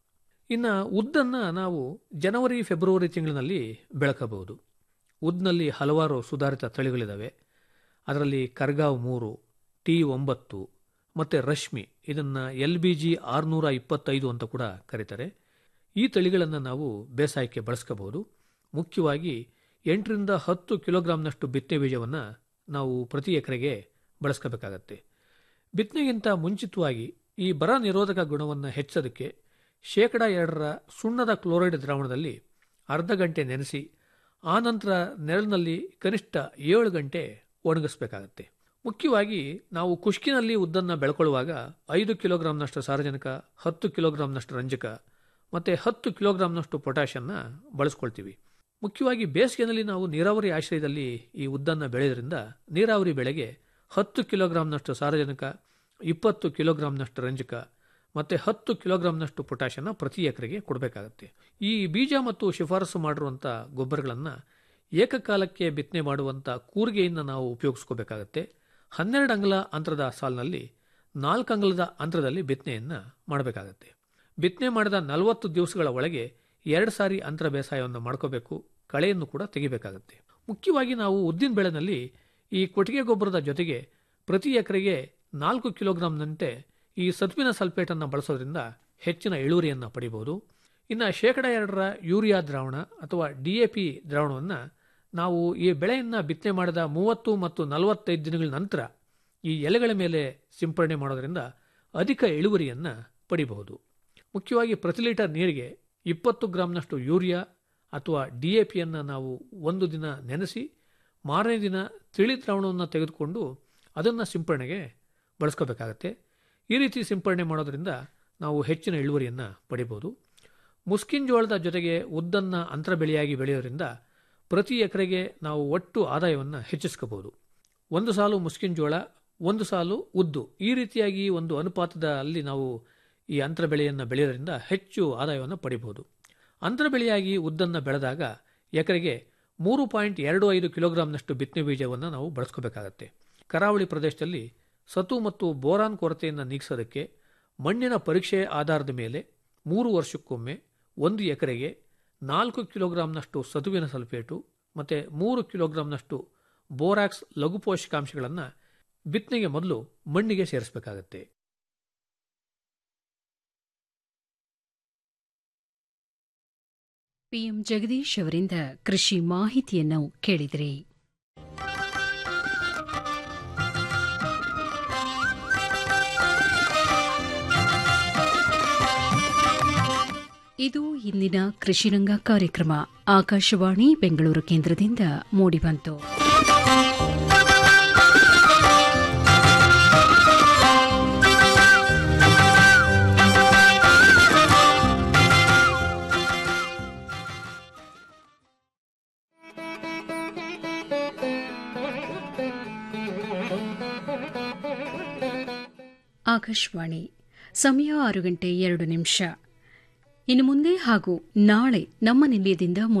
ಇನ್ನು ಉದ್ದನ್ನು ನಾವು ಜನವರಿ ಫೆಬ್ರವರಿ ತಿಂಗಳಿನಲ್ಲಿ ಬೆಳಕಬಹುದು ಉದ್ನಲ್ಲಿ ಹಲವಾರು ಸುಧಾರಿತ ತಳಿಗಳಿದ್ದಾವೆ ಅದರಲ್ಲಿ ಕರ್ಗಾವ್ ಮೂರು ಟಿ ಒಂಬತ್ತು ಮತ್ತು ರಶ್ಮಿ ಇದನ್ನು ಎಲ್ ಬಿ ಜಿ ಆರುನೂರ ಇಪ್ಪತ್ತೈದು ಅಂತ ಕೂಡ ಕರೀತಾರೆ ಈ ತಳಿಗಳನ್ನು ನಾವು ಬೇಸಾಯಕ್ಕೆ ಬಳಸ್ಕೋಬಹುದು ಮುಖ್ಯವಾಗಿ ಎಂಟರಿಂದ ಹತ್ತು ಕಿಲೋಗ್ರಾಂನಷ್ಟು ಬಿತ್ತನೆ ಬೀಜವನ್ನು ನಾವು ಪ್ರತಿ ಎಕರೆಗೆ ಬಳಸ್ಕೋಬೇಕಾಗತ್ತೆ ಬಿತ್ತನೆಗಿಂತ ಮುಂಚಿತವಾಗಿ ಈ ಬರ ನಿರೋಧಕ ಗುಣವನ್ನು ಹೆಚ್ಚೋದಕ್ಕೆ ಶೇಕಡ ಎರಡರ ಸುಣ್ಣದ ಕ್ಲೋರೈಡ್ ದ್ರಾವಣದಲ್ಲಿ ಅರ್ಧ ಗಂಟೆ ನೆನೆಸಿ ಆನಂತರ ನೆರಳಿನಲ್ಲಿ ಕನಿಷ್ಠ ಏಳು ಗಂಟೆ ಒಣಗಿಸ್ಬೇಕಾಗತ್ತೆ ಮುಖ್ಯವಾಗಿ ನಾವು ಕುಷ್ಕಿನಲ್ಲಿ ಉದ್ದನ್ನು ಬೆಳ್ಕೊಳ್ಳುವಾಗ ಐದು ಕಿಲೋಗ್ರಾಂನಷ್ಟು ಸಾರಜನಕ ಹತ್ತು ಕಿಲೋಗ್ರಾಂನಷ್ಟು ರಂಜಕ ಮತ್ತು ಹತ್ತು ಕಿಲೋಗ್ರಾಂನಷ್ಟು ಪೊಟ್ಯಾಷನ್ನ ಬಳಸ್ಕೊಳ್ತೀವಿ ಮುಖ್ಯವಾಗಿ ಬೇಸಿಗೆನಲ್ಲಿ ನಾವು ನೀರಾವರಿ ಆಶ್ರಯದಲ್ಲಿ ಈ ಉದ್ದನ್ನು ಬೆಳೆಯೋದ್ರಿಂದ ನೀರಾವರಿ ಬೆಳೆಗೆ ಹತ್ತು ಕಿಲೋಗ್ರಾಂನಷ್ಟು ಸಾರಜನಕ ಇಪ್ಪತ್ತು ಕಿಲೋಗ್ರಾಂನಷ್ಟು ರಂಜಕ ಮತ್ತು ಹತ್ತು ಕಿಲೋಗ್ರಾಂನಷ್ಟು ಪೊಟ್ಯಾಷನ್ನ ಪ್ರತಿ ಎಕರೆಗೆ ಕೊಡಬೇಕಾಗತ್ತೆ ಈ ಬೀಜ ಮತ್ತು ಶಿಫಾರಸು ಮಾಡಿರುವಂಥ ಗೊಬ್ಬರಗಳನ್ನು ಏಕಕಾಲಕ್ಕೆ ಬಿತ್ತನೆ ಮಾಡುವಂಥ ಕೂರಿಗೆಯನ್ನು ನಾವು ಉಪಯೋಗಿಸ್ಕೋಬೇಕಾಗತ್ತೆ ಹನ್ನೆರಡು ಅಂಗಲ ಅಂತರದ ಸಾಲಿನಲ್ಲಿ ನಾಲ್ಕು ಅಂಗಲದ ಅಂತರದಲ್ಲಿ ಬಿತ್ತನೆಯನ್ನು ಮಾಡಬೇಕಾಗತ್ತೆ ಬಿತ್ತನೆ ಮಾಡಿದ ನಲವತ್ತು ದಿವಸಗಳ ಒಳಗೆ ಎರಡು ಸಾರಿ ಅಂತರ ಬೇಸಾಯವನ್ನು ಮಾಡ್ಕೋಬೇಕು ಕಳೆಯನ್ನು ಕೂಡ ತೆಗಿಬೇಕಾಗತ್ತೆ ಮುಖ್ಯವಾಗಿ ನಾವು ಉದ್ದಿನ ಬೆಳೆನಲ್ಲಿ ಈ ಕೊಟ್ಟಿಗೆ ಗೊಬ್ಬರದ ಜೊತೆಗೆ ಪ್ರತಿ ಎಕರೆಗೆ ನಾಲ್ಕು ಕಿಲೋಗ್ರಾಂನಂತೆ ಈ ಸತ್ವಿನ ಸಲ್ಫೇಟನ್ನು ಬಳಸೋದ್ರಿಂದ ಹೆಚ್ಚಿನ ಇಳುವರಿಯನ್ನು ಪಡಿಬಹುದು ಇನ್ನು ಶೇಕಡ ಎರಡರ ಯೂರಿಯಾ ದ್ರಾವಣ ಅಥವಾ ಡಿ ಎ ಪಿ ದ್ರಾವಣವನ್ನು ನಾವು ಈ ಬೆಳೆಯನ್ನು ಬಿತ್ತನೆ ಮಾಡಿದ ಮೂವತ್ತು ಮತ್ತು ನಲವತ್ತೈದು ದಿನಗಳ ನಂತರ ಈ ಎಲೆಗಳ ಮೇಲೆ ಸಿಂಪರಣೆ ಮಾಡೋದರಿಂದ ಅಧಿಕ ಇಳುವರಿಯನ್ನು ಪಡಿಬಹುದು ಮುಖ್ಯವಾಗಿ ಪ್ರತಿ ಲೀಟರ್ ನೀರಿಗೆ ಇಪ್ಪತ್ತು ಗ್ರಾಂನಷ್ಟು ಯೂರಿಯಾ ಅಥವಾ ಡಿ ಎ ಪಿಯನ್ನು ನಾವು ಒಂದು ದಿನ ನೆನೆಸಿ ಮಾರನೇ ದಿನ ತಿಳಿ ದ್ರಾವಣವನ್ನು ತೆಗೆದುಕೊಂಡು ಅದನ್ನು ಸಿಂಪರಣೆಗೆ ಬಳಸ್ಕೋಬೇಕಾಗತ್ತೆ ಈ ರೀತಿ ಸಿಂಪರಣೆ ಮಾಡೋದರಿಂದ ನಾವು ಹೆಚ್ಚಿನ ಇಳುವರಿಯನ್ನು ಪಡಿಬೋದು ಮುಸ್ಕಿನ್ ಜೋಳದ ಜೊತೆಗೆ ಉದ್ದನ್ನು ಅಂತರ ಬೆಳೆಯಾಗಿ ಬೆಳೆಯೋದ್ರಿಂದ ಪ್ರತಿ ಎಕರೆಗೆ ನಾವು ಒಟ್ಟು ಆದಾಯವನ್ನು ಹೆಚ್ಚಿಸ್ಕೋಬಹುದು ಒಂದು ಸಾಲು ಮುಸ್ಕಿನ್ ಜೋಳ ಒಂದು ಸಾಲು ಉದ್ದು ಈ ರೀತಿಯಾಗಿ ಒಂದು ಅನುಪಾತದ ಅಲ್ಲಿ ನಾವು ಈ ಅಂತರ ಬೆಳೆಯನ್ನು ಬೆಳೆಯೋದ್ರಿಂದ ಹೆಚ್ಚು ಆದಾಯವನ್ನು ಪಡಿಬಹುದು ಅಂತರ ಬೆಳೆಯಾಗಿ ಉದ್ದನ್ನು ಬೆಳೆದಾಗ ಎಕರೆಗೆ ಮೂರು ಪಾಯಿಂಟ್ ಎರಡು ಐದು ಕಿಲೋಗ್ರಾಂನಷ್ಟು ಬಿತ್ತನೆ ಬೀಜವನ್ನು ನಾವು ಬಳಸ್ಕೋಬೇಕಾಗತ್ತೆ ಕರಾವಳಿ ಪ್ರದೇಶದಲ್ಲಿ ಸತು ಮತ್ತು ಬೋರಾನ್ ಕೊರತೆಯನ್ನು ನೀಗಿಸೋದಕ್ಕೆ ಮಣ್ಣಿನ ಪರೀಕ್ಷೆ ಆಧಾರದ ಮೇಲೆ ಮೂರು ವರ್ಷಕ್ಕೊಮ್ಮೆ ಒಂದು ಎಕರೆಗೆ ನಾಲ್ಕು ಕಿಲೋಗ್ರಾಂನಷ್ಟು ಸತುವಿನ ಸಲ್ಫೇಟು ಮತ್ತು ಮೂರು ಕಿಲೋಗ್ರಾಂನಷ್ಟು ಬೋರಾಕ್ಸ್ ಲಘು ಪೋಷಕಾಂಶಗಳನ್ನು ಬಿತ್ತನೆಗೆ ಮೊದಲು ಮಣ್ಣಿಗೆ ಸೇರಿಸಬೇಕಾಗತ್ತೆ ಪಿಎಂ ಜಗದೀಶ್ ಅವರಿಂದ ಕೃಷಿ ಮಾಹಿತಿಯನ್ನು ಕೇಳಿದ್ರಿ ಇದು ಇಂದಿನ ಕೃಷಿರಂಗ ಕಾರ್ಯಕ್ರಮ ಆಕಾಶವಾಣಿ ಬೆಂಗಳೂರು ಕೇಂದ್ರದಿಂದ ಮೂಡಿಬಂತು ಆಕಾಶವಾಣಿ ಸಮಯ ಆರು ಗಂಟೆ ಎರಡು ನಿಮಿಷ ಇನ್ನು ಮುಂದೆ ಹಾಗೂ ನಾಳೆ ನಮ್ಮ ನಿಲಯದಿಂದ